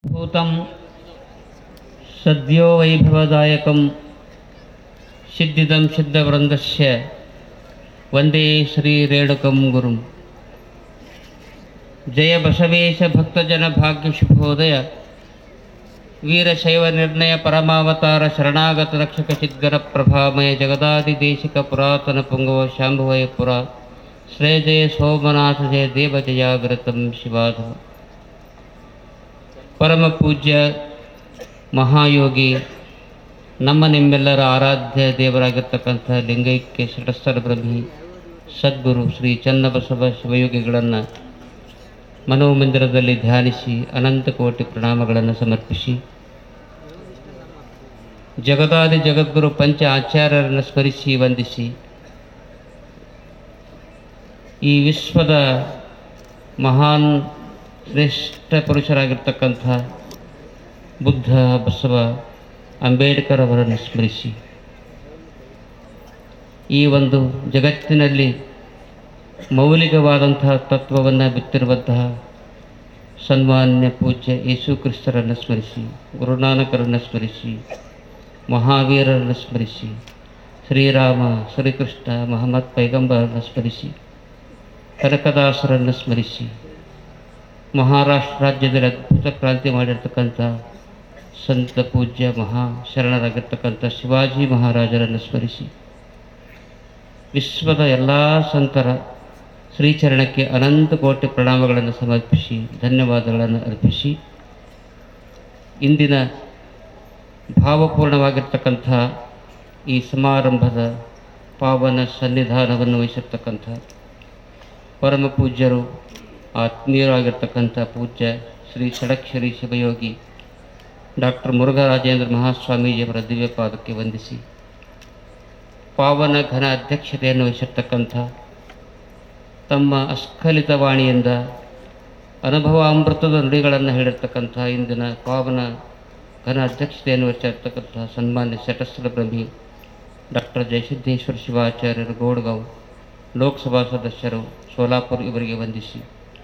भूतं सद्यो वैभवदायकं सिद्धिदं सिद्धवृन्दस्य वन्दे श्रीरेणुकं गुरुं जय बसवेश भक्तजनभाग्यशुभोदय ವೀರಶೈವನಿರ್ಣಯ ಪರಮಾವತಾರ ಶರಣಾಗತ ರಕ್ಷಕ ಚಿದ್ಗರ ಪ್ರಭಾಮಯ ಜಗದಾದಿದೇಶಿಕ ಪುರಾತನ ಪುಂಗವ ಶಾಂಭವಯ ಪುರ ಶ್ರೇಯ ಜಯ ಸೋಮನಾಥ ಜಯ ದೇವ ಜಯಾಗ್ರತಂ ಶಿವಾಧವ ಪರಮ ಪೂಜ್ಯ ಮಹಾಯೋಗಿ ನಮ್ಮ ನಿಮ್ಮೆಲ್ಲರ ಆರಾಧ್ಯ ದೇವರಾಗಿರ್ತಕ್ಕಂಥ ಲಿಂಗೈಕ್ಯ ಷಟಸ್ಥರ ಬ್ರಹ್ಮಿ ಸದ್ಗುರು ಶ್ರೀ ಚನ್ನಬಸವ ಶಿವಯೋಗಿಗಳನ್ನು ಮನೋಮಂದಿರದಲ್ಲಿ ಧ್ಯಾನಿಸಿ ಅನಂತ ಕೋಟಿ ಪ್ರಣಾಮಗಳನ್ನು ಸಮರ್ಪಿಸಿ ಜಗದಾದಿ ಜಗದ್ಗುರು ಪಂಚ ಆಚಾರ್ಯರನ್ನು ಸ್ಮರಿಸಿ ವಂದಿಸಿ ಈ ವಿಶ್ವದ ಮಹಾನ್ ಶ್ರೇಷ್ಠ ಪುರುಷರಾಗಿರ್ತಕ್ಕಂಥ ಬುದ್ಧ ಬಸವ ಅಂಬೇಡ್ಕರ್ ಅವರನ್ನು ಸ್ಮರಿಸಿ ಈ ಒಂದು ಜಗತ್ತಿನಲ್ಲಿ ಮೌಲಿಕವಾದಂತಹ ತತ್ವವನ್ನು ಬಿತ್ತಿರುವಂತಹ ಸನ್ಮಾನ್ಯ ಪೂಜ್ಯ ಯೇಸು ಕ್ರಿಸ್ತರನ್ನು ಸ್ಮರಿಸಿ ಗುರುನಾನಕರನ್ನು ಸ್ಮರಿಸಿ ಮಹಾವೀರರನ್ನು ಸ್ಮರಿಸಿ ಶ್ರೀರಾಮ ಶ್ರೀಕೃಷ್ಣ ಮಹಮ್ಮದ್ ಪೈಗಂಬರನ್ನು ಸ್ಮರಿಸಿ ಕನಕದಾಸರನ್ನು ಸ್ಮರಿಸಿ ಮಹಾರಾಷ್ಟ್ರ ರಾಜ್ಯದಲ್ಲಿ ಅದ್ಭುತ ಕ್ರಾಂತಿ ಮಾಡಿರ್ತಕ್ಕಂಥ ಸಂತ ಪೂಜ್ಯ ಮಹಾ ಶರಣರಾಗಿರ್ತಕ್ಕಂಥ ಶಿವಾಜಿ ಮಹಾರಾಜರನ್ನು ಸ್ಮರಿಸಿ ವಿಶ್ವದ ಎಲ್ಲ ಸಂತರ ಶ್ರೀಚರಣಕ್ಕೆ ಅನಂತ ಕೋಟಿ ಪ್ರಣಾಮಗಳನ್ನು ಸಮರ್ಪಿಸಿ ಧನ್ಯವಾದಗಳನ್ನು ಅರ್ಪಿಸಿ ಇಂದಿನ ಭಾವಪೂರ್ಣವಾಗಿರ್ತಕ್ಕಂಥ ಈ ಸಮಾರಂಭದ ಪಾವನ ಸನ್ನಿಧಾನವನ್ನು ವಹಿಸಿರ್ತಕ್ಕಂಥ ಪರಮ ಪೂಜ್ಯರು ಆತ್ಮೀಯರಾಗಿರ್ತಕ್ಕಂಥ ಪೂಜ್ಯ ಶ್ರೀ ಷಡಕ್ಷರಿ ಶಿವಯೋಗಿ ಡಾಕ್ಟರ್ ಮುರುಘರಾಜೇಂದ್ರ ಮಹಾಸ್ವಾಮೀಜಿಯವರ ದಿವ್ಯ ಪಾದಕ್ಕೆ ವಂದಿಸಿ ಪಾವನ ಘನ ಅಧ್ಯಕ್ಷತೆಯನ್ನು ವಹಿಸಿರ್ತಕ್ಕಂಥ ತಮ್ಮ ಅಸ್ಖಲಿತ ವಾಣಿಯಿಂದ ಅನುಭವಾಮೃತದ ನುಡಿಗಳನ್ನು ಹೇಳಿರ್ತಕ್ಕಂಥ ಇಂದಿನ ಪಾವನ ಘನ ಅಧ್ಯಕ್ಷತೆಯನ್ನು ವಹಿಸಿರ್ತಕ್ಕಂಥ ಸನ್ಮಾನ್ಯ ಶಟಸ್ಥಲ ಬ್ರಹ್ಮಿ ಡಾಕ್ಟರ್ ಜಯಸಿದ್ದೇಶ್ವರ ಶಿವಾಚಾರ್ಯರು ಗೋಡ್ಗಾಂವ್ ಲೋಕಸಭಾ ಸದಸ್ಯರು ಸೋಲಾಪುರ್ ಇವರಿಗೆ ವಂದಿಸಿ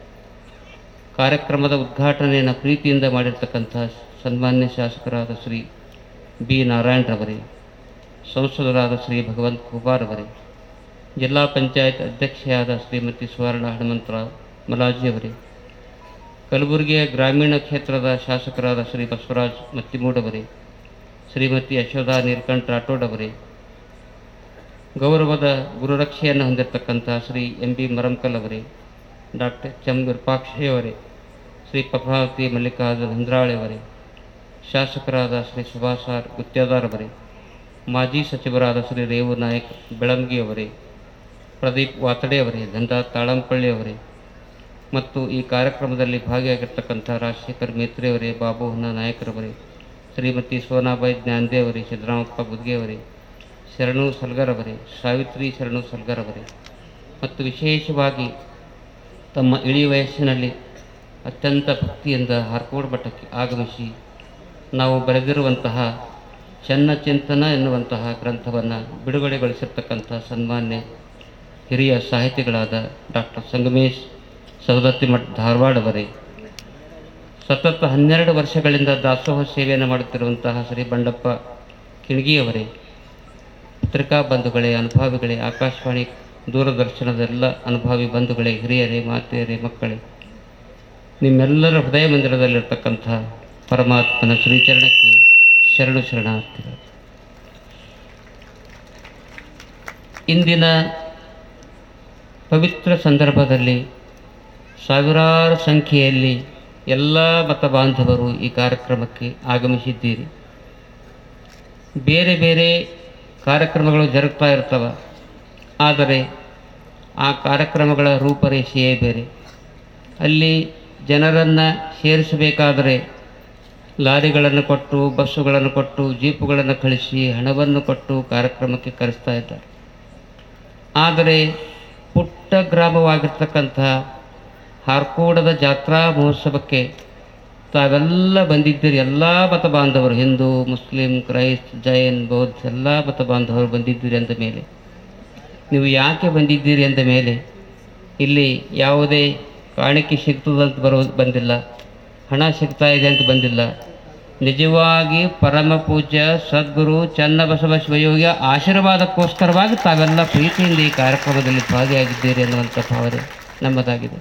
ಕಾರ್ಯಕ್ರಮದ ಉದ್ಘಾಟನೆಯನ್ನು ಪ್ರೀತಿಯಿಂದ ಮಾಡಿರ್ತಕ್ಕಂಥ ಸನ್ಮಾನ್ಯ ಶಾಸಕರಾದ ಶ್ರೀ ಬಿ ನಾರಾಯಣರವರೇ ಸಂಸದರಾದ ಶ್ರೀ ಭಗವಂತ ಕುಮಾರ್ ಅವರೇ ಜಿಲ್ಲಾ ಪಂಚಾಯತ್ ಅಧ್ಯಕ್ಷೆಯಾದ ಶ್ರೀಮತಿ ಸುವರ್ಣ ಹನುಮಂತರಾವ್ ಮಲಾಜಿಯವರೇ ಕಲಬುರಗಿಯ ಗ್ರಾಮೀಣ ಕ್ಷೇತ್ರದ ಶಾಸಕರಾದ ಶ್ರೀ ಬಸವರಾಜ್ ಮತ್ತಿಮೂಡವರೇ ಶ್ರೀಮತಿ ಯಶೋಧ ನೀಲಕಂಠ ರಾಠೋಡ್ ಅವರೇ ಗೌರವದ ಗುರುರಕ್ಷೆಯನ್ನು ಹೊಂದಿರತಕ್ಕಂಥ ಶ್ರೀ ಎಂ ಬಿ ಮರಂಕಲ್ ಅವರೇ ಡಾಕ್ಟರ್ ಚಂ ವಿರೂಪಾಕ್ಷಯವರೇ ಶ್ರೀ ಪ್ರಭಾವತಿ ಮಲ್ಲಿಕಾರ್ಜುನ ಹಂದ್ರಾಳೆ ಅವರೇ ಶಾಸಕರಾದ ಶ್ರೀ ಸುಭಾಷ್ ಆರ್ ಗುತ್ತೇದಾರ್ ಅವರೇ ಮಾಜಿ ಸಚಿವರಾದ ಶ್ರೀ ರೇವು ನಾಯಕ್ ಬೆಳಂಗಿ ಅವರೇ ಪ್ರದೀಪ್ ವಾತಡೆ ಅವರೇ ದಂಡ ತಾಳಂಪಳ್ಳಿ ಅವರೇ ಮತ್ತು ಈ ಕಾರ್ಯಕ್ರಮದಲ್ಲಿ ಭಾಗಿಯಾಗಿರ್ತಕ್ಕಂಥ ರಾಜಶೇಖರ್ ಮೇತ್ರಿ ಅವರೇ ಬಾಬು ಹೊನ್ನ ನಾಯಕರವರೇ ಶ್ರೀಮತಿ ಸೋನಾಬಾಯಿ ಜ್ಞಾನದೇವರೇ ಸಿದ್ದರಾಮಪ್ಪ ಬುದ್ಗೆಯವರೇ ಶರಣು ಸಲ್ಗರ್ ಅವರೇ ಸಾವಿತ್ರಿ ಶರಣು ಸಲ್ಗರ್ ಅವರೇ ಮತ್ತು ವಿಶೇಷವಾಗಿ ತಮ್ಮ ಇಳಿ ವಯಸ್ಸಿನಲ್ಲಿ ಅತ್ಯಂತ ಭಕ್ತಿಯಿಂದ ಹಾರ್ಕೋಡ್ ಮಠಕ್ಕೆ ಆಗಮಿಸಿ ನಾವು ಬರೆದಿರುವಂತಹ ಚನ್ನ ಚಿಂತನ ಎನ್ನುವಂತಹ ಗ್ರಂಥವನ್ನು ಬಿಡುಗಡೆಗೊಳಿಸಿರ್ತಕ್ಕಂಥ ಸನ್ಮಾನ್ಯ ಹಿರಿಯ ಸಾಹಿತಿಗಳಾದ ಡಾಕ್ಟರ್ ಸಂಗಮೇಶ್ ಸವದತ್ತಿ ಮಠ ಧಾರವಾಡ ಅವರೇ ಸತತ ಹನ್ನೆರಡು ವರ್ಷಗಳಿಂದ ದಾಸೋಹ ಸೇವೆಯನ್ನು ಮಾಡುತ್ತಿರುವಂತಹ ಶ್ರೀ ಬಂಡಪ್ಪ ಕಿಣಗಿಯವರೇ ಪತ್ರಿಕಾ ಬಂಧುಗಳೇ ಅನುಭಾವಿಗಳೇ ಆಕಾಶವಾಣಿ ದೂರದರ್ಶನದೆಲ್ಲ ಅನುಭಾವಿ ಬಂಧುಗಳೇ ಹಿರಿಯರೇ ಮಾತೆಯರೇ ಮಕ್ಕಳೇ ನಿಮ್ಮೆಲ್ಲರ ಹೃದಯ ಮಂದಿರದಲ್ಲಿರ್ತಕ್ಕಂಥ ಪರಮಾತ್ಮನ ಶ್ರೀಚರಣಕ್ಕೆ ಶರಣು ಶರಣಾರ್ಥಿಗಳು ಇಂದಿನ ಪವಿತ್ರ ಸಂದರ್ಭದಲ್ಲಿ ಸಾವಿರಾರು ಸಂಖ್ಯೆಯಲ್ಲಿ ಎಲ್ಲ ಮತ ಬಾಂಧವರು ಈ ಕಾರ್ಯಕ್ರಮಕ್ಕೆ ಆಗಮಿಸಿದ್ದೀರಿ ಬೇರೆ ಬೇರೆ ಕಾರ್ಯಕ್ರಮಗಳು ಜರುಗ್ತಾ ಇರ್ತವೆ ಆದರೆ ಆ ಕಾರ್ಯಕ್ರಮಗಳ ರೂಪರೇಷೆಯೇ ಬೇರೆ ಅಲ್ಲಿ ಜನರನ್ನು ಸೇರಿಸಬೇಕಾದರೆ ಲಾರಿಗಳನ್ನು ಕೊಟ್ಟು ಬಸ್ಸುಗಳನ್ನು ಕೊಟ್ಟು ಜೀಪುಗಳನ್ನು ಕಳಿಸಿ ಹಣವನ್ನು ಕೊಟ್ಟು ಕಾರ್ಯಕ್ರಮಕ್ಕೆ ಕರೆಸ್ತಾ ಇದ್ದಾರೆ ಆದರೆ ಪುಟ್ಟ ಗ್ರಾಮವಾಗಿರ್ತಕ್ಕಂಥ ಹಾರ್ಕೋಡದ ಜಾತ್ರಾ ಮಹೋತ್ಸವಕ್ಕೆ ತಾವೆಲ್ಲ ಬಂದಿದ್ದೀರಿ ಎಲ್ಲ ಮತ ಬಾಂಧವರು ಹಿಂದೂ ಮುಸ್ಲಿಂ ಕ್ರೈಸ್ತ್ ಜೈನ್ ಬೌದ್ಧ ಎಲ್ಲ ಮತ ಬಾಂಧವರು ಬಂದಿದ್ದೀರಿ ಅಂದ ಮೇಲೆ ನೀವು ಯಾಕೆ ಬಂದಿದ್ದೀರಿ ಅಂದ ಮೇಲೆ ಇಲ್ಲಿ ಯಾವುದೇ ಕಾಣಿಕೆ ಸಿಗ್ತದಂತ ಬರೋ ಬಂದಿಲ್ಲ ಹಣ ಸಿಗ್ತಾ ಇದೆ ಅಂತ ಬಂದಿಲ್ಲ ನಿಜವಾಗಿ ಪರಮ ಪೂಜ್ಯ ಸದ್ಗುರು ಚನ್ನಬಸವ ಶಿವಯೋಗಿಯ ಆಶೀರ್ವಾದಕ್ಕೋಸ್ಕರವಾಗಿ ತಾವೆಲ್ಲ ಪ್ರೀತಿಯಿಂದ ಈ ಕಾರ್ಯಕ್ರಮದಲ್ಲಿ ಭಾಗಿಯಾಗಿದ್ದೀರಿ ಅನ್ನುವಂಥ ಭಾವನೆ ನಮ್ಮದಾಗಿದೆ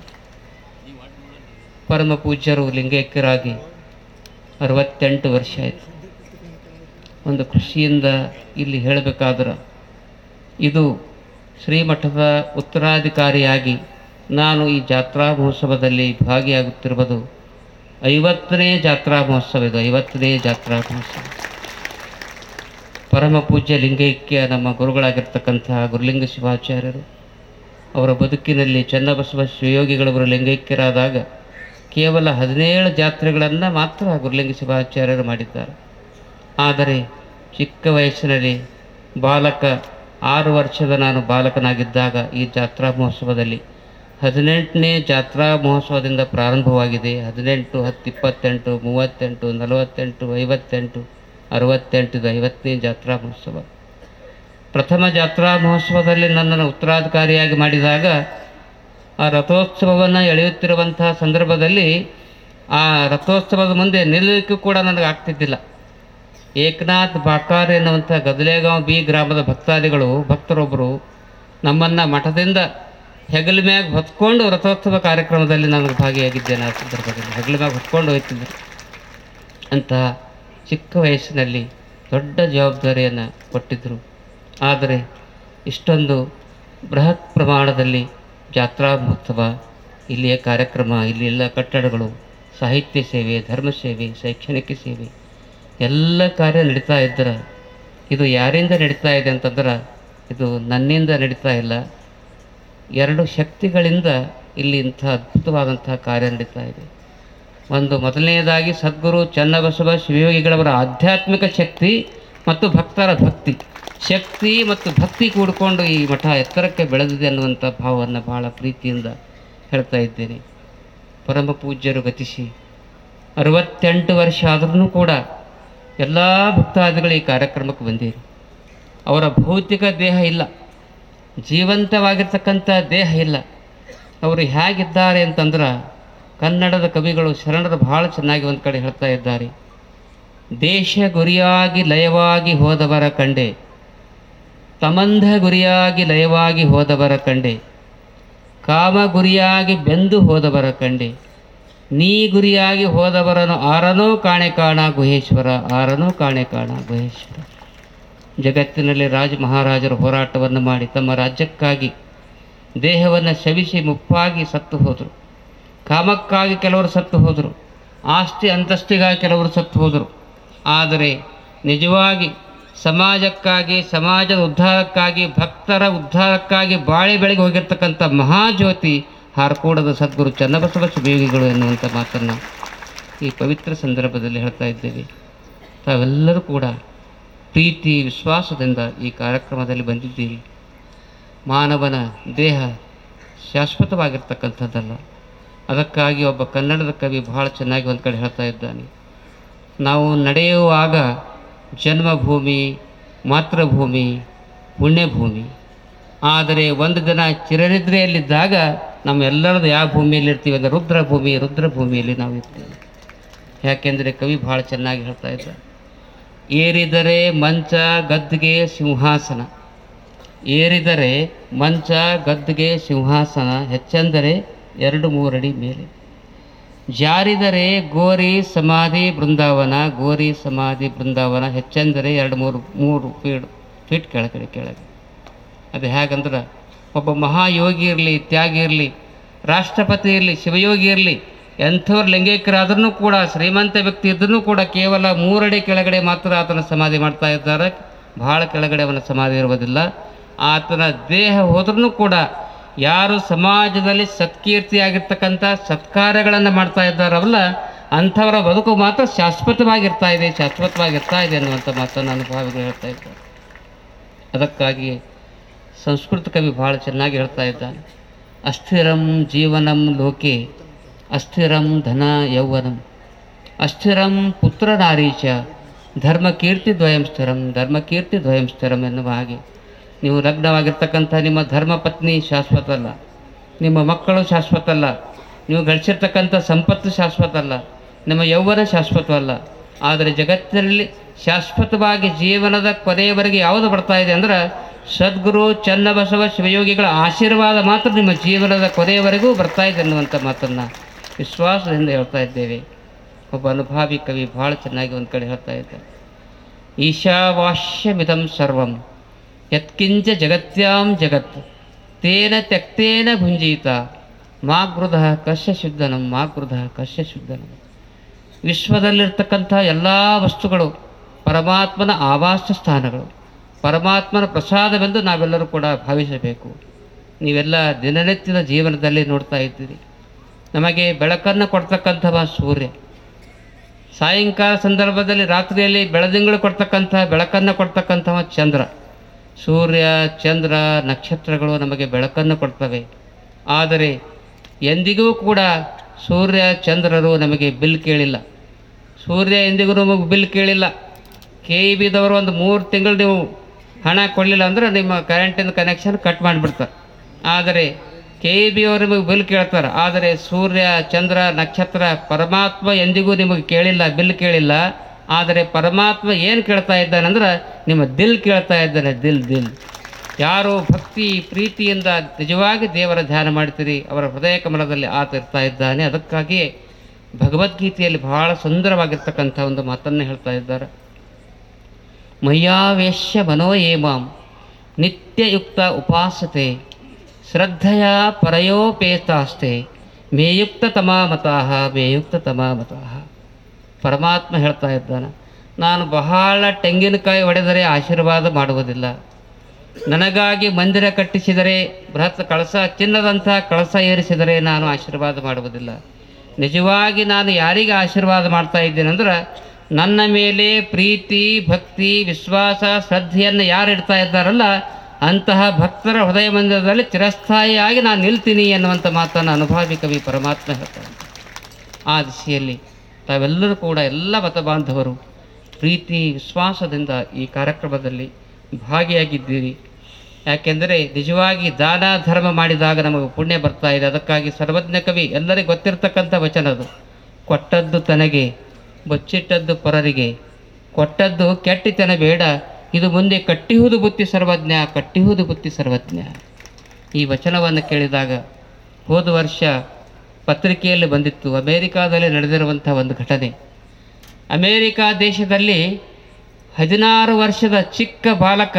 ಪರಮ ಪೂಜ್ಯರು ಲಿಂಗೈಕ್ಯರಾಗಿ ಅರವತ್ತೆಂಟು ವರ್ಷ ಆಯಿತು ಒಂದು ಖುಷಿಯಿಂದ ಇಲ್ಲಿ ಹೇಳಬೇಕಾದ್ರೆ ಇದು ಶ್ರೀಮಠದ ಉತ್ತರಾಧಿಕಾರಿಯಾಗಿ ನಾನು ಈ ಜಾತ್ರಾ ಮಹೋತ್ಸವದಲ್ಲಿ ಭಾಗಿಯಾಗುತ್ತಿರುವುದು ಐವತ್ತನೇ ಜಾತ್ರಾ ಮಹೋತ್ಸವ ಇದು ಐವತ್ತನೇ ಜಾತ್ರಾ ಮಹೋತ್ಸವ ಪರಮ ಪೂಜ್ಯ ಲಿಂಗೈಕ್ಯ ನಮ್ಮ ಗುರುಗಳಾಗಿರ್ತಕ್ಕಂತಹ ಗುರುಲಿಂಗ ಶಿವಾಚಾರ್ಯರು ಅವರ ಬದುಕಿನಲ್ಲಿ ಚನ್ನಬಸವ ಶಿವಯೋಗಿಗಳವರು ಲಿಂಗೈಕ್ಯರಾದಾಗ ಕೇವಲ ಹದಿನೇಳು ಜಾತ್ರೆಗಳನ್ನು ಮಾತ್ರ ಗುರುಲಿಂಗ ಶಿವಾಚಾರ್ಯರು ಮಾಡಿದ್ದಾರೆ ಆದರೆ ಚಿಕ್ಕ ವಯಸ್ಸಿನಲ್ಲಿ ಬಾಲಕ ಆರು ವರ್ಷದ ನಾನು ಬಾಲಕನಾಗಿದ್ದಾಗ ಈ ಜಾತ್ರಾ ಮಹೋತ್ಸವದಲ್ಲಿ ಹದಿನೆಂಟನೇ ಜಾತ್ರಾ ಮಹೋತ್ಸವದಿಂದ ಪ್ರಾರಂಭವಾಗಿದೆ ಹದಿನೆಂಟು ಹತ್ತು ಇಪ್ಪತ್ತೆಂಟು ಮೂವತ್ತೆಂಟು ನಲವತ್ತೆಂಟು ಐವತ್ತೆಂಟು ಅರವತ್ತೆಂಟು ಇದು ಐವತ್ತನೇ ಜಾತ್ರಾ ಮಹೋತ್ಸವ ಪ್ರಥಮ ಜಾತ್ರಾ ಮಹೋತ್ಸವದಲ್ಲಿ ನನ್ನನ್ನು ಉತ್ತರಾಧಿಕಾರಿಯಾಗಿ ಮಾಡಿದಾಗ ಆ ರಥೋತ್ಸವವನ್ನು ಎಳೆಯುತ್ತಿರುವಂತಹ ಸಂದರ್ಭದಲ್ಲಿ ಆ ರಥೋತ್ಸವದ ಮುಂದೆ ನಿಲ್ಲಲಿಕ್ಕೂ ಕೂಡ ನನಗೆ ಆಗ್ತಿದ್ದಿಲ್ಲ ಏಕನಾಥ್ ಬಾಕಾರ್ ಎನ್ನುವಂಥ ಗದಲೇಗಾಂವ್ ಬಿ ಗ್ರಾಮದ ಭಕ್ತಾದಿಗಳು ಭಕ್ತರೊಬ್ಬರು ನಮ್ಮನ್ನು ಮಠದಿಂದ ಹೆಗಲ ಮ್ಯಾಗ ಹೊತ್ಕೊಂಡು ರಥೋತ್ಸವ ಕಾರ್ಯಕ್ರಮದಲ್ಲಿ ನಾನು ಭಾಗಿಯಾಗಿದ್ದೇನೆ ಆ ಸಂದರ್ಭದಲ್ಲಿ ಹೆಗಲ ಮ್ಯಾಗ ಹೊತ್ಕೊಂಡು ಹೋಗ್ತಿದ್ದರು ಅಂತಹ ಚಿಕ್ಕ ವಯಸ್ಸಿನಲ್ಲಿ ದೊಡ್ಡ ಜವಾಬ್ದಾರಿಯನ್ನು ಕೊಟ್ಟಿದ್ದರು ಆದರೆ ಇಷ್ಟೊಂದು ಬೃಹತ್ ಪ್ರಮಾಣದಲ್ಲಿ ಜಾತ್ರಾ ಮಹೋತ್ಸವ ಇಲ್ಲಿಯ ಕಾರ್ಯಕ್ರಮ ಇಲ್ಲಿ ಎಲ್ಲ ಕಟ್ಟಡಗಳು ಸಾಹಿತ್ಯ ಸೇವೆ ಧರ್ಮ ಸೇವೆ ಶೈಕ್ಷಣಿಕ ಸೇವೆ ಎಲ್ಲ ಕಾರ್ಯ ನಡೀತಾ ಇದ್ದರೆ ಇದು ಯಾರಿಂದ ನಡೀತಾ ಇದೆ ಅಂತಂದ್ರೆ ಇದು ನನ್ನಿಂದ ನಡೀತಾ ಇಲ್ಲ ಎರಡು ಶಕ್ತಿಗಳಿಂದ ಇಲ್ಲಿ ಇಂಥ ಅದ್ಭುತವಾದಂತಹ ಕಾರ್ಯ ನಡೀತಾ ಇದೆ ಒಂದು ಮೊದಲನೆಯದಾಗಿ ಸದ್ಗುರು ಚನ್ನಬಸವ ಶಿವಯೋಗಿಗಳವರ ಆಧ್ಯಾತ್ಮಿಕ ಶಕ್ತಿ ಮತ್ತು ಭಕ್ತರ ಭಕ್ತಿ ಶಕ್ತಿ ಮತ್ತು ಭಕ್ತಿ ಕೂಡಿಕೊಂಡು ಈ ಮಠ ಎತ್ತರಕ್ಕೆ ಬೆಳೆದಿದೆ ಅನ್ನುವಂಥ ಭಾವವನ್ನು ಬಹಳ ಪ್ರೀತಿಯಿಂದ ಹೇಳ್ತಾ ಇದ್ದೇನೆ ಪರಮ ಪೂಜ್ಯರು ಗತಿಸಿ ಅರವತ್ತೆಂಟು ವರ್ಷ ಆದ್ರೂ ಕೂಡ ಎಲ್ಲ ಭಕ್ತಾದಿಗಳು ಈ ಕಾರ್ಯಕ್ರಮಕ್ಕೆ ಬಂದಿರಿ ಅವರ ಭೌತಿಕ ದೇಹ ಇಲ್ಲ ಜೀವಂತವಾಗಿರ್ತಕ್ಕಂಥ ದೇಹ ಇಲ್ಲ ಅವರು ಹೇಗಿದ್ದಾರೆ ಅಂತಂದ್ರೆ ಕನ್ನಡದ ಕವಿಗಳು ಶರಣರು ಬಹಳ ಚೆನ್ನಾಗಿ ಒಂದು ಕಡೆ ಹೇಳ್ತಾ ಇದ್ದಾರೆ ದೇಶ ಗುರಿಯಾಗಿ ಲಯವಾಗಿ ಹೋದವರ ಕಂಡೆ ತಮಂಧ ಗುರಿಯಾಗಿ ಲಯವಾಗಿ ಹೋದವರ ಕಂಡೆ ಕಾಮ ಗುರಿಯಾಗಿ ಬೆಂದು ಹೋದವರ ಕಂಡೆ ನೀ ಗುರಿಯಾಗಿ ಹೋದವರನು ಆರನೂ ಕಾಣೆ ಕಾಣ ಗುಹೇಶ್ವರ ಆರನೂ ಕಾಣೆ ಕಾಣ ಗುಹೇಶ್ವರ ಜಗತ್ತಿನಲ್ಲಿ ರಾಜ ಮಹಾರಾಜರು ಹೋರಾಟವನ್ನು ಮಾಡಿ ತಮ್ಮ ರಾಜ್ಯಕ್ಕಾಗಿ ದೇಹವನ್ನು ಶವಿಸಿ ಮುಪ್ಪಾಗಿ ಸತ್ತು ಹೋದರು ಕಾಮಕ್ಕಾಗಿ ಕೆಲವರು ಸತ್ತು ಹೋದರು ಆಸ್ತಿ ಅಂತಸ್ತಿಗಾಗಿ ಕೆಲವರು ಸತ್ತು ಹೋದರು ಆದರೆ ನಿಜವಾಗಿ ಸಮಾಜಕ್ಕಾಗಿ ಸಮಾಜದ ಉದ್ಧಾರಕ್ಕಾಗಿ ಭಕ್ತರ ಉದ್ಧಾರಕ್ಕಾಗಿ ಬಾಳೆ ಬೆಳಗ್ಗೆ ಹೋಗಿರ್ತಕ್ಕಂಥ ಮಹಾಜ್ಯೋತಿ ಹಾರ್ಕೋಡದ ಸದ್ಗುರು ಚನ್ನಬಸವ ಶಿವಯೋಗಿಗಳು ಎನ್ನುವಂಥ ಮಾತನ್ನು ಈ ಪವಿತ್ರ ಸಂದರ್ಭದಲ್ಲಿ ಹೇಳ್ತಾ ಇದ್ದೇವೆ ತಾವೆಲ್ಲರೂ ಕೂಡ ಪ್ರೀತಿ ವಿಶ್ವಾಸದಿಂದ ಈ ಕಾರ್ಯಕ್ರಮದಲ್ಲಿ ಬಂದಿದ್ದೀರಿ ಮಾನವನ ದೇಹ ಶಾಶ್ವತವಾಗಿರ್ತಕ್ಕಂಥದ್ದಲ್ಲ ಅದಕ್ಕಾಗಿ ಒಬ್ಬ ಕನ್ನಡದ ಕವಿ ಬಹಳ ಚೆನ್ನಾಗಿ ಒಂದು ಕಡೆ ಹೇಳ್ತಾ ಇದ್ದಾನೆ ನಾವು ನಡೆಯುವಾಗ ಜನ್ಮಭೂಮಿ ಮಾತೃಭೂಮಿ ಪುಣ್ಯಭೂಮಿ ಆದರೆ ಒಂದು ದಿನ ಚಿರನಿದ್ರೆಯಲ್ಲಿದ್ದಾಗ ನಮ್ಮೆಲ್ಲರದು ಯಾವ ಭೂಮಿಯಲ್ಲಿ ಇರ್ತೀವಿ ಅಂದರೆ ರುದ್ರಭೂಮಿ ರುದ್ರಭೂಮಿಯಲ್ಲಿ ನಾವು ಇರ್ತೀವಿ ಯಾಕೆಂದರೆ ಕವಿ ಬಹಳ ಚೆನ್ನಾಗಿ ಹೇಳ್ತಾ ಇದ್ದ ಏರಿದರೆ ಮಂಚ ಗದ್ದಿಗೆ ಸಿಂಹಾಸನ ಏರಿದರೆ ಮಂಚ ಗದ್ದಿಗೆ ಸಿಂಹಾಸನ ಹೆಚ್ಚೆಂದರೆ ಎರಡು ಮೂರಡಿ ಮೇಲೆ ಜಾರಿದರೆ ಗೋರಿ ಸಮಾಧಿ ಬೃಂದಾವನ ಗೋರಿ ಸಮಾಧಿ ಬೃಂದಾವನ ಹೆಚ್ಚೆಂದರೆ ಎರಡು ಮೂರು ಮೂರು ಫೀಟ್ ಫೀಟ್ ಕೆಳಗಡೆ ಕೆಳಗೆ ಅದು ಹೇಗಂದ್ರೆ ಒಬ್ಬ ಮಹಾಯೋಗಿ ಇರಲಿ ತ್ಯಾಗಿ ಇರಲಿ ರಾಷ್ಟ್ರಪತಿ ಇರಲಿ ಶಿವಯೋಗಿ ಇರಲಿ ಎಂಥವ್ರು ಲಿಂಗೈಕ್ಯರಾದ್ರೂ ಕೂಡ ಶ್ರೀಮಂತ ವ್ಯಕ್ತಿ ಇದ್ರೂ ಕೂಡ ಕೇವಲ ಮೂರಡಿ ಕೆಳಗಡೆ ಮಾತ್ರ ಆತನ ಸಮಾಧಿ ಮಾಡ್ತಾ ಇದ್ದಾರೆ ಬಹಳ ಕೆಳಗಡೆ ಅವನ ಸಮಾಧಿ ಇರುವುದಿಲ್ಲ ಆತನ ದೇಹ ಹೋದ್ರೂ ಕೂಡ ಯಾರು ಸಮಾಜದಲ್ಲಿ ಸತ್ಕೀರ್ತಿಯಾಗಿರ್ತಕ್ಕಂಥ ಸತ್ಕಾರ್ಯಗಳನ್ನು ಮಾಡ್ತಾ ಇದ್ದಾರವಲ್ಲ ಅಂಥವರ ಬದುಕು ಮಾತ್ರ ಶಾಶ್ವತವಾಗಿರ್ತಾ ಇದೆ ಶಾಶ್ವತವಾಗಿರ್ತಾ ಇದೆ ಅನ್ನುವಂಥ ಮಾತನ್ನು ಅನುಭವಿಗಳು ಹೇಳ್ತಾ ಇದ್ದಾರೆ ಅದಕ್ಕಾಗಿ ಸಂಸ್ಕೃತ ಕವಿ ಭಾಳ ಚೆನ್ನಾಗಿ ಹೇಳ್ತಾ ಇದ್ದಾನೆ ಅಸ್ಥಿರಂ ಜೀವನಂ ಲೋಕೆ ಅಸ್ಥಿರಂ ಧನ ಯೌವನಂ ಅಸ್ಥಿರಂ ಪುತ್ರ ನಾರೀಚ ಧರ್ಮ ಕೀರ್ತಿ ದ್ವಯಂ ಸ್ಥಿರಂ ಧರ್ಮ ಕೀರ್ತಿ ದ್ವಯಂ ಸ್ಥಿರಂ ಎನ್ನುವ ಹಾಗೆ ನೀವು ಲಗ್ನವಾಗಿರ್ತಕ್ಕಂಥ ನಿಮ್ಮ ಧರ್ಮ ಪತ್ನಿ ಶಾಶ್ವತ ಅಲ್ಲ ನಿಮ್ಮ ಮಕ್ಕಳು ಶಾಶ್ವತ ಅಲ್ಲ ನೀವು ಗಳಿಸಿರ್ತಕ್ಕಂಥ ಸಂಪತ್ತು ಶಾಶ್ವತ ಅಲ್ಲ ನಮ್ಮ ಯೌವನ ಶಾಶ್ವತವಲ್ಲ ಆದರೆ ಜಗತ್ತಿನಲ್ಲಿ ಶಾಶ್ವತವಾಗಿ ಜೀವನದ ಕೊನೆಯವರೆಗೆ ಯಾವುದು ಬರ್ತಾ ಇದೆ ಅಂದ್ರೆ ಸದ್ಗುರು ಚನ್ನಬಸವ ಶಿವಯೋಗಿಗಳ ಆಶೀರ್ವಾದ ಮಾತ್ರ ನಿಮ್ಮ ಜೀವನದ ಕೊನೆಯವರೆಗೂ ಬರ್ತಾ ಇದೆ ಅನ್ನುವಂಥ ಮಾತನ್ನು ವಿಶ್ವಾಸದಿಂದ ಹೇಳ್ತಾ ಇದ್ದೇವೆ ಒಬ್ಬ ಅನುಭಾವಿ ಕವಿ ಭಾಳ ಚೆನ್ನಾಗಿ ಒಂದು ಕಡೆ ಹೇಳ್ತಾ ಇದ್ದಾರೆ ಈಶಾವಾಸ್ಯಮಿದಂ ಸರ್ವಂ ಯತ್ಕಿಂಚ ಜಗತ್ಯಾಂ ಜಗತ್ ತೇನ ತ್ಯಕ್ತೇನ ಭುಂಜೀತ ಮಾ ಗೃಧ ಕಶ್ಯ ಶುದ್ಧನಂ ಮಾ ಗೃಧ ಕಶ್ಯ ಶುದ್ಧನಂ ವಿಶ್ವದಲ್ಲಿರ್ತಕ್ಕಂಥ ಎಲ್ಲ ವಸ್ತುಗಳು ಪರಮಾತ್ಮನ ಆವಾಸ ಸ್ಥಾನಗಳು ಪರಮಾತ್ಮನ ಪ್ರಸಾದವೆಂದು ನಾವೆಲ್ಲರೂ ಕೂಡ ಭಾವಿಸಬೇಕು ನೀವೆಲ್ಲ ದಿನನಿತ್ಯದ ಜೀವನದಲ್ಲಿ ನೋಡ್ತಾ ಇದ್ದೀರಿ ನಮಗೆ ಬೆಳಕನ್ನು ಕೊಡ್ತಕ್ಕಂಥವ ಸೂರ್ಯ ಸಾಯಂಕಾಲ ಸಂದರ್ಭದಲ್ಲಿ ರಾತ್ರಿಯಲ್ಲಿ ಬೆಳದಿಂಗಳು ಕೊಡ್ತಕ್ಕಂಥ ಬೆಳಕನ್ನು ಕೊಡ್ತಕ್ಕಂಥವ ಚಂದ್ರ ಸೂರ್ಯ ಚಂದ್ರ ನಕ್ಷತ್ರಗಳು ನಮಗೆ ಬೆಳಕನ್ನು ಕೊಡ್ತವೆ ಆದರೆ ಎಂದಿಗೂ ಕೂಡ ಸೂರ್ಯ ಚಂದ್ರರು ನಮಗೆ ಬಿಲ್ ಕೇಳಿಲ್ಲ ಸೂರ್ಯ ಎಂದಿಗೂ ನಮಗೆ ಬಿಲ್ ಕೇಳಿಲ್ಲ ಕೆ ಇ ಬಿದವರು ಒಂದು ಮೂರು ತಿಂಗಳು ನೀವು ಹಣ ಕೊಡಲಿಲ್ಲ ಅಂದ್ರೆ ನಿಮ್ಮ ಕರೆಂಟಿನ ಕನೆಕ್ಷನ್ ಕಟ್ ಮಾಡಿಬಿಡ್ತಾರೆ ಆದರೆ ಕೆ ಇ ಬಿ ಅವರು ನಿಮಗೆ ಬಿಲ್ ಕೇಳ್ತಾರೆ ಆದರೆ ಸೂರ್ಯ ಚಂದ್ರ ನಕ್ಷತ್ರ ಪರಮಾತ್ಮ ಎಂದಿಗೂ ನಿಮಗೆ ಕೇಳಿಲ್ಲ ಬಿಲ್ ಕೇಳಿಲ್ಲ ಆದರೆ ಪರಮಾತ್ಮ ಏನು ಕೇಳ್ತಾ ಇದ್ದಾನಂದ್ರೆ ನಿಮ್ಮ ದಿಲ್ ಕೇಳ್ತಾ ಇದ್ದಾನೆ ದಿಲ್ ದಿಲ್ ಯಾರು ಭಕ್ತಿ ಪ್ರೀತಿಯಿಂದ ನಿಜವಾಗಿ ದೇವರ ಧ್ಯಾನ ಮಾಡ್ತೀರಿ ಅವರ ಹೃದಯ ಕಮಲದಲ್ಲಿ ಆತ ಇರ್ತಾ ಇದ್ದಾನೆ ಅದಕ್ಕಾಗಿಯೇ ಭಗವದ್ಗೀತೆಯಲ್ಲಿ ಬಹಳ ಸುಂದರವಾಗಿರ್ತಕ್ಕಂಥ ಒಂದು ಮಾತನ್ನು ಹೇಳ್ತಾ ಇದ್ದಾರೆ ಮಯ್ಯಾವೇಶ್ಯ ಮನೋ ಏಮಾಂ ನಿತ್ಯಯುಕ್ತ ಉಪಾಸತೆ ಶ್ರದ್ಧೆಯ ಪರಯೋಪೇತಾಸ್ತೆ ಮೇಯುಕ್ತ ತಮಾ ಮತಾಹ ಮೇಯುಕ್ತ ತಮಾ ಮತಾಹ ಪರಮಾತ್ಮ ಹೇಳ್ತಾ ಇದ್ದಾನೆ ನಾನು ಬಹಳ ತೆಂಗಿನಕಾಯಿ ಒಡೆದರೆ ಆಶೀರ್ವಾದ ಮಾಡುವುದಿಲ್ಲ ನನಗಾಗಿ ಮಂದಿರ ಕಟ್ಟಿಸಿದರೆ ಬೃಹತ್ ಕಳಸ ಚಿನ್ನದಂಥ ಕಳಸ ಏರಿಸಿದರೆ ನಾನು ಆಶೀರ್ವಾದ ಮಾಡುವುದಿಲ್ಲ ನಿಜವಾಗಿ ನಾನು ಯಾರಿಗೆ ಆಶೀರ್ವಾದ ಮಾಡ್ತಾ ಇದ್ದೇನೆಂದ್ರೆ ನನ್ನ ಮೇಲೆ ಪ್ರೀತಿ ಭಕ್ತಿ ವಿಶ್ವಾಸ ಶ್ರದ್ಧೆಯನ್ನು ಯಾರು ಇಡ್ತಾ ಇದ್ದಾರಲ್ಲ ಅಂತಹ ಭಕ್ತರ ಹೃದಯ ಮಂದಿರದಲ್ಲಿ ಚಿರಸ್ಥಾಯಿಯಾಗಿ ನಾನು ನಿಲ್ತೀನಿ ಎನ್ನುವಂಥ ಮಾತನ್ನು ಅನುಭಾವಿ ಕವಿ ಪರಮಾತ್ಮ ಹೇಳ್ತಾರೆ ಆ ದಿಶೆಯಲ್ಲಿ ತಾವೆಲ್ಲರೂ ಕೂಡ ಎಲ್ಲ ಮತ ಬಾಂಧವರು ಪ್ರೀತಿ ವಿಶ್ವಾಸದಿಂದ ಈ ಕಾರ್ಯಕ್ರಮದಲ್ಲಿ ಭಾಗಿಯಾಗಿದ್ದೀರಿ ಯಾಕೆಂದರೆ ನಿಜವಾಗಿ ದಾನ ಧರ್ಮ ಮಾಡಿದಾಗ ನಮಗೆ ಪುಣ್ಯ ಬರ್ತಾ ಇದೆ ಅದಕ್ಕಾಗಿ ಸರ್ವಜ್ಞ ಕವಿ ಎಲ್ಲರಿಗೂ ಗೊತ್ತಿರ್ತಕ್ಕಂಥ ವಚನ ಅದು ಕೊಟ್ಟದ್ದು ತನಗೆ ಬಚ್ಚಿಟ್ಟದ್ದು ಪರರಿಗೆ ಕೊಟ್ಟದ್ದು ಕೆಟ್ಟಿತನ ಬೇಡ ಇದು ಮುಂದೆ ಕಟ್ಟಿಹುದು ಬುತ್ತಿ ಸರ್ವಜ್ಞ ಕಟ್ಟಿಹುದು ಬುತ್ತಿ ಸರ್ವಜ್ಞ ಈ ವಚನವನ್ನು ಕೇಳಿದಾಗ ಹೋದ ವರ್ಷ ಪತ್ರಿಕೆಯಲ್ಲಿ ಬಂದಿತ್ತು ಅಮೇರಿಕಾದಲ್ಲಿ ನಡೆದಿರುವಂಥ ಒಂದು ಘಟನೆ ಅಮೇರಿಕಾ ದೇಶದಲ್ಲಿ ಹದಿನಾರು ವರ್ಷದ ಚಿಕ್ಕ ಬಾಲಕ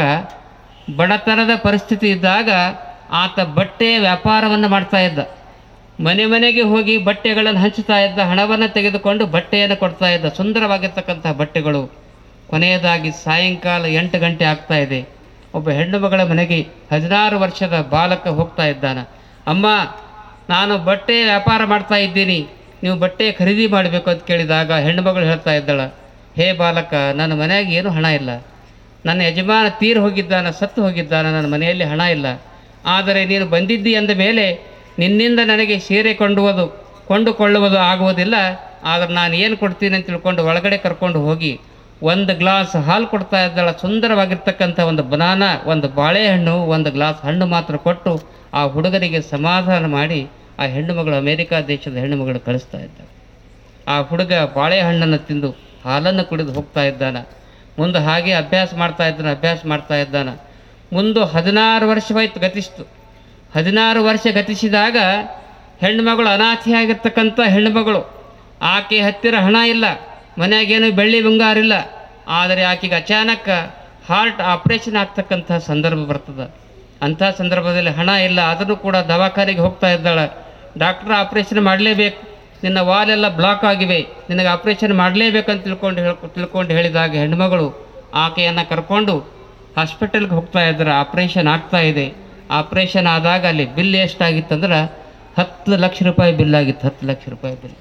ಬಡತನದ ಪರಿಸ್ಥಿತಿ ಇದ್ದಾಗ ಆತ ಬಟ್ಟೆಯ ವ್ಯಾಪಾರವನ್ನು ಮಾಡ್ತಾ ಇದ್ದ ಮನೆ ಮನೆಗೆ ಹೋಗಿ ಬಟ್ಟೆಗಳನ್ನು ಹಂಚುತ್ತಾ ಇದ್ದ ಹಣವನ್ನು ತೆಗೆದುಕೊಂಡು ಬಟ್ಟೆಯನ್ನು ಕೊಡ್ತಾ ಇದ್ದ ಸುಂದರವಾಗಿರ್ತಕ್ಕಂಥ ಬಟ್ಟೆಗಳು ಕೊನೆಯದಾಗಿ ಸಾಯಂಕಾಲ ಎಂಟು ಗಂಟೆ ಆಗ್ತಾ ಇದೆ ಒಬ್ಬ ಹೆಣ್ಣು ಮಗಳ ಮನೆಗೆ ಹದಿನಾರು ವರ್ಷದ ಬಾಲಕ ಹೋಗ್ತಾ ಇದ್ದಾನ ಅಮ್ಮ ನಾನು ಬಟ್ಟೆ ವ್ಯಾಪಾರ ಮಾಡ್ತಾ ಇದ್ದೀನಿ ನೀವು ಬಟ್ಟೆ ಖರೀದಿ ಮಾಡಬೇಕು ಅಂತ ಕೇಳಿದಾಗ ಹೆಣ್ಣು ಮಗಳು ಹೇಳ್ತಾ ಇದ್ದಾಳ ಹೇ ಬಾಲಕ ನನ್ನ ಮನೆಯಾಗ ಏನು ಹಣ ಇಲ್ಲ ನನ್ನ ಯಜಮಾನ ತೀರು ಹೋಗಿದ್ದಾನ ಸತ್ತು ಹೋಗಿದ್ದಾನ ನನ್ನ ಮನೆಯಲ್ಲಿ ಹಣ ಇಲ್ಲ ಆದರೆ ನೀನು ಬಂದಿದ್ದಿ ಅಂದ ಮೇಲೆ ನಿನ್ನಿಂದ ನನಗೆ ಸೀರೆ ಕೊಂಡುವುದು ಕೊಂಡುಕೊಳ್ಳುವುದು ಆಗುವುದಿಲ್ಲ ಆದರೆ ನಾನು ಏನು ಕೊಡ್ತೀನಿ ಅಂತ ತಿಳ್ಕೊಂಡು ಒಳಗಡೆ ಕರ್ಕೊಂಡು ಹೋಗಿ ಒಂದು ಗ್ಲಾಸ್ ಹಾಲು ಕೊಡ್ತಾ ಇದ್ದಾಳ ಸುಂದರವಾಗಿರ್ತಕ್ಕಂಥ ಒಂದು ಬನಾನ ಒಂದು ಬಾಳೆಹಣ್ಣು ಒಂದು ಗ್ಲಾಸ್ ಹಣ್ಣು ಮಾತ್ರ ಕೊಟ್ಟು ಆ ಹುಡುಗನಿಗೆ ಸಮಾಧಾನ ಮಾಡಿ ಆ ಹೆಣ್ಣು ಮಗಳು ಅಮೇರಿಕಾ ದೇಶದ ಹೆಣ್ಣು ಮಗಳು ಕಳಿಸ್ತಾ ಇದ್ದಾಳೆ ಆ ಹುಡುಗ ಬಾಳೆಹಣ್ಣನ್ನು ತಿಂದು ಹಾಲನ್ನು ಕುಡಿದು ಹೋಗ್ತಾ ಇದ್ದಾನ ಮುಂದೆ ಹಾಗೆ ಅಭ್ಯಾಸ ಮಾಡ್ತಾ ಇದ್ದಾನೆ ಅಭ್ಯಾಸ ಮಾಡ್ತಾ ಇದ್ದಾನ ಮುಂದೆ ಹದಿನಾರು ವರ್ಷವಾಯ್ತು ಗತಿಸಿತು ಹದಿನಾರು ವರ್ಷ ಗತಿಸಿದಾಗ ಹೆಣ್ಣುಮಗಳು ಅನಾಥಿಯಾಗಿರ್ತಕ್ಕಂಥ ಹೆಣ್ಣುಮಗಳು ಆಕೆ ಹತ್ತಿರ ಹಣ ಇಲ್ಲ ಮನೆಯಾಗೇನು ಬೆಳ್ಳಿ ಬಂಗಾರಿಲ್ಲ ಆದರೆ ಆಕೆಗೆ ಅಚಾನಕ್ ಹಾರ್ಟ್ ಆಪ್ರೇಷನ್ ಆಗ್ತಕ್ಕಂಥ ಸಂದರ್ಭ ಬರ್ತದೆ ಅಂಥ ಸಂದರ್ಭದಲ್ಲಿ ಹಣ ಇಲ್ಲ ಆದರೂ ಕೂಡ ದವಾಖಾನೆಗೆ ಹೋಗ್ತಾ ಇದ್ದಾಳೆ ಡಾಕ್ಟ್ರ್ ಆಪ್ರೇಷನ್ ಮಾಡಲೇಬೇಕು ನಿನ್ನ ವಾಲೆಲ್ಲ ಬ್ಲಾಕ್ ಆಗಿವೆ ನಿನಗೆ ಆಪ್ರೇಷನ್ ಮಾಡಲೇಬೇಕಂತ ತಿಳ್ಕೊಂಡು ಹೇಳ್ ತಿಳ್ಕೊಂಡು ಹೇಳಿದಾಗ ಹೆಣ್ಮಗಳು ಆಕೆಯನ್ನು ಕರ್ಕೊಂಡು ಹಾಸ್ಪಿಟಲ್ಗೆ ಹೋಗ್ತಾ ಇದ್ದಾರೆ ಆಪ್ರೇಷನ್ ಆಗ್ತಾ ಇದೆ ಆಪ್ರೇಷನ್ ಆದಾಗ ಅಲ್ಲಿ ಬಿಲ್ ಎಷ್ಟಾಗಿತ್ತಂದ್ರೆ ಹತ್ತು ಲಕ್ಷ ರೂಪಾಯಿ ಬಿಲ್ ಆಗಿತ್ತು ಹತ್ತು ಲಕ್ಷ ರೂಪಾಯಿ ಬಿಲ್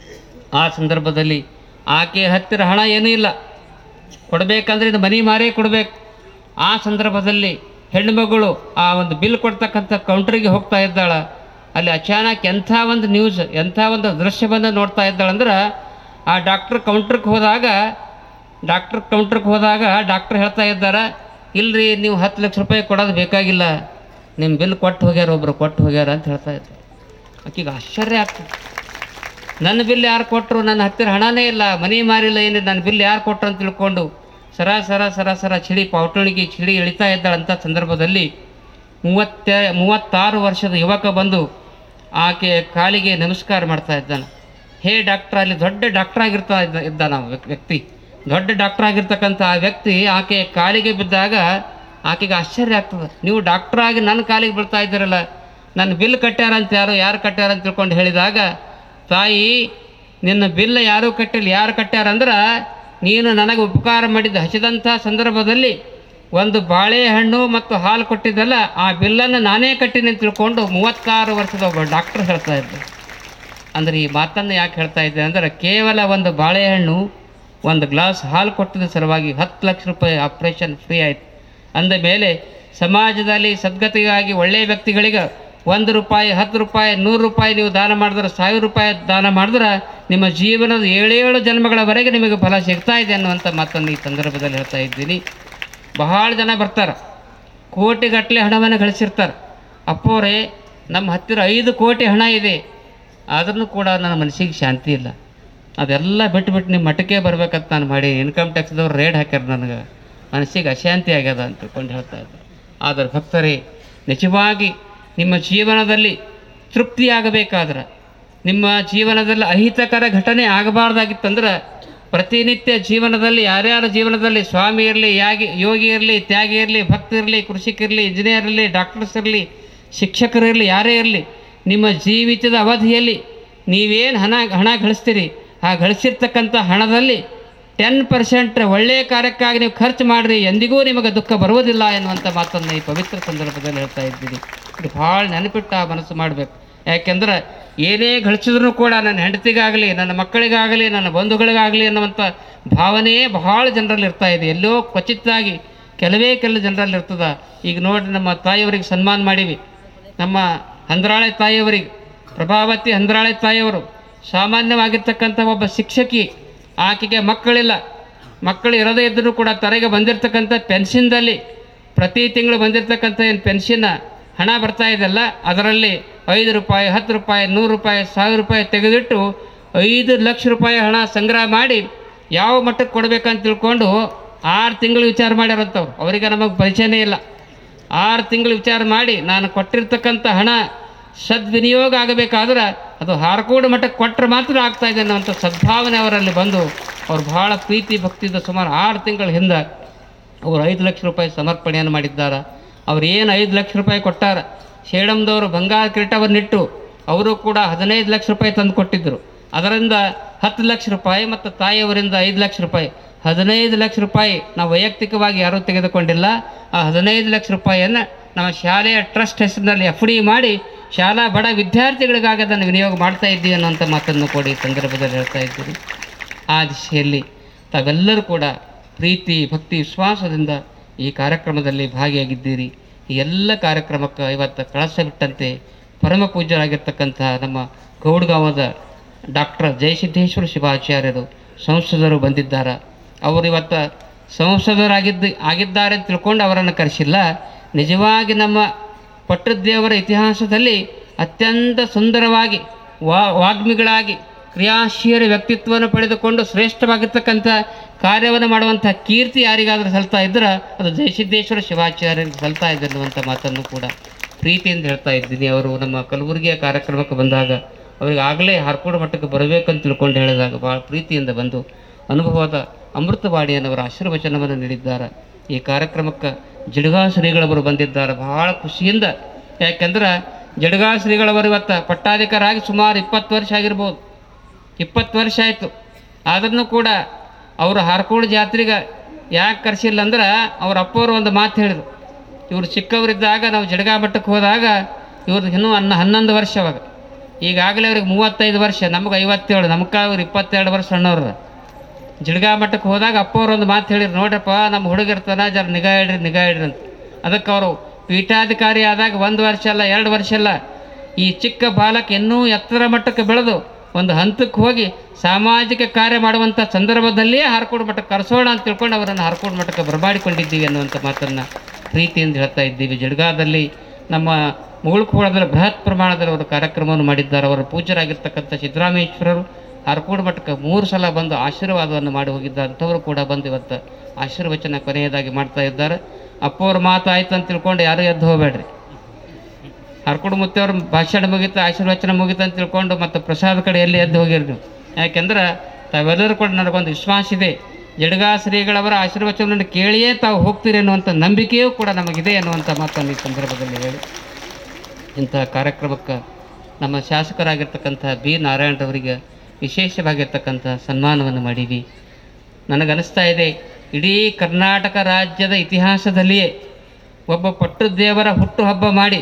ಆ ಸಂದರ್ಭದಲ್ಲಿ ಆಕೆ ಹತ್ತಿರ ಹಣ ಏನೂ ಇಲ್ಲ ಕೊಡಬೇಕಂದ್ರೆ ಇದು ಮನಿ ಮಾರೇ ಕೊಡಬೇಕು ಆ ಸಂದರ್ಭದಲ್ಲಿ ಹೆಣ್ಣುಮಗಳು ಆ ಒಂದು ಬಿಲ್ ಕೊಡ್ತಕ್ಕಂಥ ಕೌಂಟ್ರಿಗೆ ಹೋಗ್ತಾ ಇದ್ದಾಳ ಅಲ್ಲಿ ಅಚಾನಕ್ ಎಂಥ ಒಂದು ನ್ಯೂಸ್ ಎಂಥ ಒಂದು ದೃಶ್ಯವನ್ನು ನೋಡ್ತಾ ಇದ್ದಾಳಂದ್ರೆ ಆ ಡಾಕ್ಟ್ರ್ ಕೌಂಟ್ರಿಗೆ ಹೋದಾಗ ಡಾಕ್ಟ್ರ್ ಕೌಂಟ್ರಿಗೆ ಹೋದಾಗ ಡಾಕ್ಟ್ರ್ ಹೇಳ್ತಾ ಇದ್ದಾರೆ ಇಲ್ರಿ ನೀವು ಹತ್ತು ಲಕ್ಷ ರೂಪಾಯಿ ಕೊಡೋದು ಬೇಕಾಗಿಲ್ಲ ನಿಮ್ಮ ಬಿಲ್ ಕೊಟ್ಟು ಹೋಗ್ಯಾರ ಒಬ್ರು ಕೊಟ್ಟು ಹೋಗ್ಯಾರ ಅಂತ ಹೇಳ್ತಾ ಇದ್ದಾರೆ ಆಕೆಗೆ ಆಶ್ಚರ್ಯ ಆಗ್ತದೆ ನನ್ನ ಬಿಲ್ ಯಾರು ಕೊಟ್ಟರು ನನ್ನ ಹತ್ತಿರ ಹಣನೇ ಇಲ್ಲ ಮನಿ ಮಾರಿಲ್ಲ ಏನಿಲ್ಲ ನನ್ನ ಬಿಲ್ ಯಾರು ಕೊಟ್ಟರು ಅಂತ ತಿಳ್ಕೊಂಡು ಸರ ಸರ ಸರ ಸರ ಚಿಡಿ ಪೌಟಣಿಗೆ ಚಿಡಿ ಇಳಿತಾ ಇದ್ದಾಳಂಥ ಸಂದರ್ಭದಲ್ಲಿ ಮೂವತ್ತ ಮೂವತ್ತಾರು ವರ್ಷದ ಯುವಕ ಬಂದು ಆಕೆ ಕಾಲಿಗೆ ನಮಸ್ಕಾರ ಮಾಡ್ತಾ ಇದ್ದಾನೆ ಹೇ ಡಾಕ್ಟ್ರ್ ಅಲ್ಲಿ ದೊಡ್ಡ ಡಾಕ್ಟರ್ ಆಗಿರ್ತಾ ಇದ್ದ ಇದ್ದಾನ ಆ ವ್ಯಕ್- ವ್ಯಕ್ತಿ ದೊಡ್ಡ ಡಾಕ್ಟರ್ ಆಗಿರ್ತಕ್ಕಂಥ ಆ ವ್ಯಕ್ತಿ ಆಕೆ ಕಾಲಿಗೆ ಬಿದ್ದಾಗ ಆಕೆಗೆ ಆಶ್ಚರ್ಯ ಆಗ್ತದೆ ನೀವು ಡಾಕ್ಟರ್ ಆಗಿ ನನ್ನ ಕಾಲಿಗೆ ಬೀಳ್ತಾ ಇದ್ದೀರಲ್ಲ ನನ್ನ ಬಿಲ್ ಕಟ್ಟ್ಯಾರ ಅಂತ ಯಾರು ಯಾರು ಕಟ್ಟ್ಯಾರ ಅಂತ ತಿಳ್ಕೊಂಡು ಹೇಳಿದಾಗ ತಾಯಿ ನಿನ್ನ ಬಿಲ್ ಯಾರೂ ಕಟ್ಟಿಲ್ಲ ಯಾರು ಕಟ್ಟ್ಯಾರ ಅಂದ್ರೆ ನೀನು ನನಗೆ ಉಪಕಾರ ಮಾಡಿದ್ದು ಹಸಿದಂಥ ಸಂದರ್ಭದಲ್ಲಿ ಒಂದು ಬಾಳೆಹಣ್ಣು ಮತ್ತು ಹಾಲು ಕೊಟ್ಟಿದ್ದಲ್ಲ ಆ ಬಿಲ್ಲನ್ನು ನಾನೇ ಕಟ್ಟಿನಿ ಅಂತ ತಿಳ್ಕೊಂಡು ಮೂವತ್ತಾರು ವರ್ಷದ ಒಬ್ಬ ಡಾಕ್ಟರ್ ಹೇಳ್ತಾ ಇದ್ದೆ ಅಂದರೆ ಈ ಮಾತನ್ನು ಯಾಕೆ ಹೇಳ್ತಾ ಇದ್ದೆ ಅಂದರೆ ಕೇವಲ ಒಂದು ಬಾಳೆಹಣ್ಣು ಒಂದು ಗ್ಲಾಸ್ ಹಾಲು ಕೊಟ್ಟಿದ್ದ ಸಲುವಾಗಿ ಹತ್ತು ಲಕ್ಷ ರೂಪಾಯಿ ಆಪ್ರೇಷನ್ ಫ್ರೀ ಆಯಿತು ಅಂದ ಮೇಲೆ ಸಮಾಜದಲ್ಲಿ ಸದ್ಗತಿಗಾಗಿ ಒಳ್ಳೆಯ ವ್ಯಕ್ತಿಗಳಿಗೆ ಒಂದು ರೂಪಾಯಿ ಹತ್ತು ರೂಪಾಯಿ ನೂರು ರೂಪಾಯಿ ನೀವು ದಾನ ಮಾಡಿದ್ರೆ ಸಾವಿರ ರೂಪಾಯಿ ದಾನ ಮಾಡಿದ್ರೆ ನಿಮ್ಮ ಜೀವನದ ಏಳೇಳು ಜನ್ಮಗಳವರೆಗೆ ನಿಮಗೆ ಫಲ ಸಿಗ್ತಾ ಇದೆ ಅನ್ನುವಂಥ ಮಾತನ್ನು ಈ ಸಂದರ್ಭದಲ್ಲಿ ಹೇಳ್ತಾ ಇದ್ದೀನಿ ಬಹಳ ಜನ ಬರ್ತಾರೆ ಕೋಟಿಗಟ್ಟಲೆ ಹಣವನ್ನು ಗಳಿಸಿರ್ತಾರೆ ಅಪ್ಪೋರೆ ನಮ್ಮ ಹತ್ತಿರ ಐದು ಕೋಟಿ ಹಣ ಇದೆ ಆದ್ರೂ ಕೂಡ ನನ್ನ ಮನಸ್ಸಿಗೆ ಶಾಂತಿ ಇಲ್ಲ ಅದೆಲ್ಲ ಬಿಟ್ಟು ಬಿಟ್ಟು ನಿಮ್ಮ ಮಠಕ್ಕೆ ಬರ್ಬೇಕಂತ ನಾನು ಮಾಡಿ ಇನ್ಕಮ್ ಟ್ಯಾಕ್ಸ್ದವ್ರು ರೇಡ್ ಹಾಕ್ಯಾರ ನನಗೆ ಮನಸ್ಸಿಗೆ ಅಶಾಂತಿ ಆಗ್ಯದ ಅಂತ ತಿಳ್ಕೊಂಡು ಹೇಳ್ತಾ ಇದ್ದೆ ಆದರೆ ಭಕ್ತರೇ ನಿಜವಾಗಿ ನಿಮ್ಮ ಜೀವನದಲ್ಲಿ ತೃಪ್ತಿಯಾಗಬೇಕಾದ್ರೆ ನಿಮ್ಮ ಜೀವನದಲ್ಲಿ ಅಹಿತಕರ ಘಟನೆ ಆಗಬಾರ್ದಾಗಿತ್ತಂದ್ರೆ ಪ್ರತಿನಿತ್ಯ ಜೀವನದಲ್ಲಿ ಯಾರ್ಯಾರ ಜೀವನದಲ್ಲಿ ಸ್ವಾಮಿ ಇರಲಿ ಯಾಗಿ ಯೋಗಿ ಇರಲಿ ತ್ಯಾಗಿ ಇರಲಿ ಭಕ್ತ ಇರಲಿ ಕೃಷಿಕರಿರಲಿ ಇಂಜಿನಿಯರ್ ಇರಲಿ ಡಾಕ್ಟರ್ಸ್ ಇರಲಿ ಶಿಕ್ಷಕರಿರಲಿ ಯಾರೇ ಇರಲಿ ನಿಮ್ಮ ಜೀವಿತದ ಅವಧಿಯಲ್ಲಿ ನೀವೇನು ಹಣ ಹಣ ಗಳಿಸ್ತೀರಿ ಆ ಗಳಿಸಿರ್ತಕ್ಕಂಥ ಹಣದಲ್ಲಿ ಟೆನ್ ಪರ್ಸೆಂಟ್ ಒಳ್ಳೆಯ ಕಾರ್ಯಕ್ಕಾಗಿ ನೀವು ಖರ್ಚು ಮಾಡಿರಿ ಎಂದಿಗೂ ನಿಮಗೆ ದುಃಖ ಬರುವುದಿಲ್ಲ ಎನ್ನುವಂಥ ಮಾತನ್ನು ಈ ಪವಿತ್ರ ಸಂದರ್ಭದಲ್ಲಿ ಹೇಳ್ತಾ ಇದ್ದೀನಿ ಇದು ಭಾಳ ನೆನಪಿಟ್ಟು ಆ ಮನಸ್ಸು ಮಾಡಬೇಕು ಯಾಕೆಂದ್ರೆ ಏನೇ ಗಳಿಸಿದ್ರು ಕೂಡ ನನ್ನ ಹೆಂಡತಿಗಾಗಲಿ ನನ್ನ ಮಕ್ಕಳಿಗಾಗಲಿ ನನ್ನ ಬಂಧುಗಳಿಗಾಗಲಿ ಅನ್ನುವಂಥ ಭಾವನೆಯೇ ಬಹಳ ಜನರಲ್ಲಿ ಇರ್ತಾ ಇದೆ ಎಲ್ಲೋ ಕ್ವಚಿತ್ತಾಗಿ ಕೆಲವೇ ಕೆಲ ಜನರಲ್ಲಿ ಇರ್ತದ ಈಗ ನೋಡಿ ನಮ್ಮ ತಾಯಿಯವರಿಗೆ ಸನ್ಮಾನ ಮಾಡೀವಿ ನಮ್ಮ ಹಂದ್ರಾಳೆ ತಾಯಿಯವರಿಗೆ ಪ್ರಭಾವತಿ ಹಂದ್ರಾಳೆ ತಾಯಿಯವರು ಸಾಮಾನ್ಯವಾಗಿರ್ತಕ್ಕಂಥ ಒಬ್ಬ ಶಿಕ್ಷಕಿ ಆಕೆಗೆ ಮಕ್ಕಳಿಲ್ಲ ಮಕ್ಕಳು ಇರದೇ ಇದ್ದರೂ ಕೂಡ ತಲೆಗೆ ಬಂದಿರತಕ್ಕಂಥ ಪೆನ್ಷನ್ದಲ್ಲಿ ಪ್ರತಿ ತಿಂಗಳು ಬಂದಿರತಕ್ಕಂಥ ಏನು ಪೆನ್ಷನ್ ಹಣ ಬರ್ತಾ ಇದೆಯಲ್ಲ ಅದರಲ್ಲಿ ಐದು ರೂಪಾಯಿ ಹತ್ತು ರೂಪಾಯಿ ನೂರು ರೂಪಾಯಿ ಸಾವಿರ ರೂಪಾಯಿ ತೆಗೆದಿಟ್ಟು ಐದು ಲಕ್ಷ ರೂಪಾಯಿ ಹಣ ಸಂಗ್ರಹ ಮಾಡಿ ಯಾವ ಮಟ್ಟಕ್ಕೆ ಕೊಡಬೇಕಂತ ತಿಳ್ಕೊಂಡು ಆರು ತಿಂಗಳು ವಿಚಾರ ಮಾಡ್ಯಾರಂಥವ್ರು ಅವರಿಗೆ ನಮಗೆ ಪರಿಚಯನೇ ಇಲ್ಲ ಆರು ತಿಂಗಳು ವಿಚಾರ ಮಾಡಿ ನಾನು ಕೊಟ್ಟಿರ್ತಕ್ಕಂಥ ಹಣ ಸದ್ವಿನಿಯೋಗ ಆಗಬೇಕಾದ್ರೆ ಅದು ಹಾರಕೋಡು ಮಟ್ಟಕ್ಕೆ ಕೊಟ್ಟರೆ ಮಾತ್ರ ಆಗ್ತಾ ಇದೆ ಅನ್ನೋಂಥ ಸದ್ಭಾವನೆ ಅವರಲ್ಲಿ ಬಂದು ಅವ್ರು ಬಹಳ ಪ್ರೀತಿ ಭಕ್ತಿಯಿಂದ ಸುಮಾರು ಆರು ತಿಂಗಳ ಹಿಂದೆ ಅವರು ಐದು ಲಕ್ಷ ರೂಪಾಯಿ ಸಮರ್ಪಣೆಯನ್ನು ಮಾಡಿದ್ದಾರೆ ಅವ್ರು ಏನು ಐದು ಲಕ್ಷ ರೂಪಾಯಿ ಕೊಟ್ಟಾರ ಶೇಡಮ್ದವರು ಬಂಗಾರ ಕಿರೀಟವನ್ನಿಟ್ಟು ಅವರು ಕೂಡ ಹದಿನೈದು ಲಕ್ಷ ರೂಪಾಯಿ ತಂದು ಕೊಟ್ಟಿದ್ದರು ಅದರಿಂದ ಹತ್ತು ಲಕ್ಷ ರೂಪಾಯಿ ಮತ್ತು ತಾಯಿಯವರಿಂದ ಐದು ಲಕ್ಷ ರೂಪಾಯಿ ಹದಿನೈದು ಲಕ್ಷ ರೂಪಾಯಿ ನಾವು ವೈಯಕ್ತಿಕವಾಗಿ ಯಾರೂ ತೆಗೆದುಕೊಂಡಿಲ್ಲ ಆ ಹದಿನೈದು ಲಕ್ಷ ರೂಪಾಯಿಯನ್ನು ನಮ್ಮ ಶಾಲೆಯ ಟ್ರಸ್ಟ್ ಹೆಸರಿನಲ್ಲಿ ಎಫ್ ಡಿ ಮಾಡಿ ಶಾಲಾ ಬಡ ವಿದ್ಯಾರ್ಥಿಗಳಿಗಾಗಿ ಅದನ್ನು ವಿನಿಯೋಗ ಮಾಡ್ತಾ ಇದ್ದೀವಿ ಅನ್ನೋಂಥ ಮಾತನ್ನು ಕೂಡ ಈ ಸಂದರ್ಭದಲ್ಲಿ ಹೇಳ್ತಾ ಇದ್ದೀರಿ ಆ ದಿಶೆಯಲ್ಲಿ ತಾವೆಲ್ಲರೂ ಕೂಡ ಪ್ರೀತಿ ಭಕ್ತಿ ವಿಶ್ವಾಸದಿಂದ ಈ ಕಾರ್ಯಕ್ರಮದಲ್ಲಿ ಭಾಗಿಯಾಗಿದ್ದೀರಿ ಈ ಎಲ್ಲ ಕಾರ್ಯಕ್ರಮಕ್ಕೆ ಇವತ್ತು ಕಳಶ ಬಿಟ್ಟಂತೆ ಪರಮ ಪೂಜ್ಯರಾಗಿರ್ತಕ್ಕಂಥ ನಮ್ಮ ಗೌಡ್ಗಾಂವದ ಡಾಕ್ಟರ್ ಜಯಸಿದ್ದೇಶ್ವರ ಶಿವಾಚಾರ್ಯರು ಸಂಸದರು ಬಂದಿದ್ದಾರೆ ಅವರು ಇವತ್ತು ಸಂಸದರಾಗಿದ್ದು ಆಗಿದ್ದಾರೆ ಅಂತ ತಿಳ್ಕೊಂಡು ಅವರನ್ನು ಕರೆಸಿಲ್ಲ ನಿಜವಾಗಿ ನಮ್ಮ ಪಟ್ಟದೇವರ ಇತಿಹಾಸದಲ್ಲಿ ಅತ್ಯಂತ ಸುಂದರವಾಗಿ ವಾ ವಾಗ್ಮಿಗಳಾಗಿ ಕ್ರಿಯಾಶೀಲ ವ್ಯಕ್ತಿತ್ವವನ್ನು ಪಡೆದುಕೊಂಡು ಶ್ರೇಷ್ಠವಾಗಿರ್ತಕ್ಕಂಥ ಕಾರ್ಯವನ್ನು ಮಾಡುವಂಥ ಕೀರ್ತಿ ಯಾರಿಗಾದರೂ ಸಲ್ತಾ ಇದ್ರೆ ಅದು ಜಯಸಿದ್ದೇಶ್ವರ ಶಿವಾಚಾರ್ಯರಿಗೆ ಸಲ್ತಾ ಇದೆ ಅನ್ನುವಂಥ ಮಾತನ್ನು ಕೂಡ ಪ್ರೀತಿಯಿಂದ ಹೇಳ್ತಾ ಇದ್ದೀನಿ ಅವರು ನಮ್ಮ ಕಲಬುರಗಿಯ ಕಾರ್ಯಕ್ರಮಕ್ಕೆ ಬಂದಾಗ ಅವರಿಗೆ ಆಗಲೇ ಹಾರ್ಕೋಡು ಮಟ್ಟಕ್ಕೆ ಬರಬೇಕಂತ ತಿಳ್ಕೊಂಡು ಹೇಳಿದಾಗ ಭಾಳ ಪ್ರೀತಿಯಿಂದ ಬಂದು ಅನುಭವದ ಅಮೃತವಾಣಿಯನ್ನು ಅವರ ಆಶೀರ್ವಚನವನ್ನು ನೀಡಿದ್ದಾರೆ ಈ ಕಾರ್ಯಕ್ರಮಕ್ಕೆ ಜಡಗಾ ಶ್ರೀಗಳವರು ಬಂದಿದ್ದಾರೆ ಬಹಳ ಖುಷಿಯಿಂದ ಯಾಕೆಂದ್ರೆ ಜಡಗಾ ಶ್ರೀಗಳವರು ಇವತ್ತು ಪಟ್ಟಾಧಿಕಾರಾಗಿ ಸುಮಾರು ಇಪ್ಪತ್ತು ವರ್ಷ ಆಗಿರ್ಬೋದು ಇಪ್ಪತ್ತು ವರ್ಷ ಆಯಿತು ಆದ್ರೂ ಕೂಡ ಅವರು ಹಾರ್ಕೋಡು ಜಾತ್ರೆಗೆ ಯಾಕೆ ಕರೆಸಿಲ್ಲ ಅಂದ್ರೆ ಅವ್ರ ಅಪ್ಪವರು ಒಂದು ಮಾತು ಹೇಳಿದ್ರು ಇವರು ಚಿಕ್ಕವರಿದ್ದಾಗ ನಾವು ಜಡಗಾ ಮಟ್ಟಕ್ಕೆ ಹೋದಾಗ ಇವ್ರದ್ದು ಇನ್ನೂ ಹನ್ನ ಹನ್ನೊಂದು ವರ್ಷ ಅವಾಗ ಈಗಾಗಲೇ ಅವ್ರಿಗೆ ಮೂವತ್ತೈದು ವರ್ಷ ನಮಗೆ ಐವತ್ತೇಳು ನಮ್ಗೆ ಅವ್ರು ಇಪ್ಪತ್ತೆರಡು ವರ್ಷ ಸಣ್ಣವ್ರು ಜಿಡ್ಗಾ ಮಟ್ಟಕ್ಕೆ ಹೋದಾಗ ಅಪ್ಪವ್ರು ಒಂದು ಮಾತು ಹೇಳಿದ್ರು ನೋಡ್ರಪ್ಪ ನಮ್ಮ ಹುಡುಗಿರ್ತಾನ ಜರ ನಿಗಾ ಇಡ್ರಿ ನಿಗಾ ಇಡ್ರಿ ಅಂತ ಅದಕ್ಕೆ ಅವರು ಪೀಠಾಧಿಕಾರಿ ಆದಾಗ ಒಂದು ವರ್ಷ ಅಲ್ಲ ಎರಡು ವರ್ಷ ಅಲ್ಲ ಈ ಚಿಕ್ಕ ಬಾಲಕ ಇನ್ನೂ ಎತ್ತರ ಮಟ್ಟಕ್ಕೆ ಬೆಳೆದು ಒಂದು ಹಂತಕ್ಕೆ ಹೋಗಿ ಸಾಮಾಜಿಕ ಕಾರ್ಯ ಮಾಡುವಂಥ ಸಂದರ್ಭದಲ್ಲಿಯೇ ಹಾರ್ಕೋಡು ಮಟ್ಟಕ್ಕೆ ಕರೆಸೋಣ ಅಂತ ತಿಳ್ಕೊಂಡು ಅವರನ್ನು ಹಾರ್ಕೋಡು ಮಟ್ಟಕ್ಕೆ ಬರಮಾಡಿಕೊಂಡಿದ್ದೀವಿ ಅನ್ನುವಂಥ ಮಾತನ್ನು ಪ್ರೀತಿಯಿಂದ ಹೇಳ್ತಾ ಇದ್ದೀವಿ ಜಡ್ಗಾದಲ್ಲಿ ನಮ್ಮ ಮುಗುಳ್ಕೋಳದಲ್ಲಿ ಬೃಹತ್ ಪ್ರಮಾಣದಲ್ಲಿ ಅವರು ಕಾರ್ಯಕ್ರಮವನ್ನು ಮಾಡಿದ್ದಾರೆ ಅವರ ಪೂಜ್ಯರಾಗಿರ್ತಕ್ಕಂಥ ಸಿದ್ದರಾಮೇಶ್ವರರು ಹರಕೋಡು ಮಠಕ್ಕೆ ಮೂರು ಸಲ ಬಂದು ಆಶೀರ್ವಾದವನ್ನು ಮಾಡಿ ಹೋಗಿದ್ದಾರೆ ಅಂಥವರು ಕೂಡ ಬಂದು ಇವತ್ತು ಆಶೀರ್ವಚನ ಕೊನೆಯದಾಗಿ ಮಾಡ್ತಾ ಇದ್ದಾರೆ ಅಪ್ಪವ್ರ ಮಾತು ಆಯ್ತು ಅಂತ ತಿಳ್ಕೊಂಡು ಯಾರು ಎದ್ದು ಹೋಗಬೇಡ್ರಿ ಹರ್ಕೊಂಡು ಮುತ್ತವ್ರ ಭಾಷಣ ಮುಗೀತು ಆಶೀರ್ವಚನ ಮುಗೀತು ಅಂತ ತಿಳ್ಕೊಂಡು ಮತ್ತು ಪ್ರಸಾದ ಕಡೆ ಎಲ್ಲಿ ಎದ್ದು ಹೋಗಿರಿ ನೀವು ಯಾಕೆಂದ್ರೆ ತಾವೆಲ್ಲರೂ ಕೂಡ ನನಗೊಂದು ವಿಶ್ವಾಸ ಇದೆ ಜಡಗಾ ಶ್ರೀಗಳವರ ಆಶೀರ್ವಚನವನ್ನು ಕೇಳಿಯೇ ತಾವು ಹೋಗ್ತೀರಿ ಅನ್ನುವಂಥ ನಂಬಿಕೆಯೂ ಕೂಡ ನಮಗಿದೆ ಅನ್ನುವಂಥ ಮಾತನ್ನು ಈ ಸಂದರ್ಭದಲ್ಲಿ ಹೇಳಿ ಇಂತಹ ಕಾರ್ಯಕ್ರಮಕ್ಕೆ ನಮ್ಮ ಶಾಸಕರಾಗಿರ್ತಕ್ಕಂಥ ಬಿ ನಾರಾಯಣರವರಿಗೆ ವಿಶೇಷವಾಗಿರ್ತಕ್ಕಂಥ ಸನ್ಮಾನವನ್ನು ಮಾಡೀವಿ ನನಗನ್ನಿಸ್ತಾ ಇದೆ ಇಡೀ ಕರ್ನಾಟಕ ರಾಜ್ಯದ ಇತಿಹಾಸದಲ್ಲಿಯೇ ಒಬ್ಬ ಪಟ್ಟುದೇವರ ಹುಟ್ಟುಹಬ್ಬ ಮಾಡಿ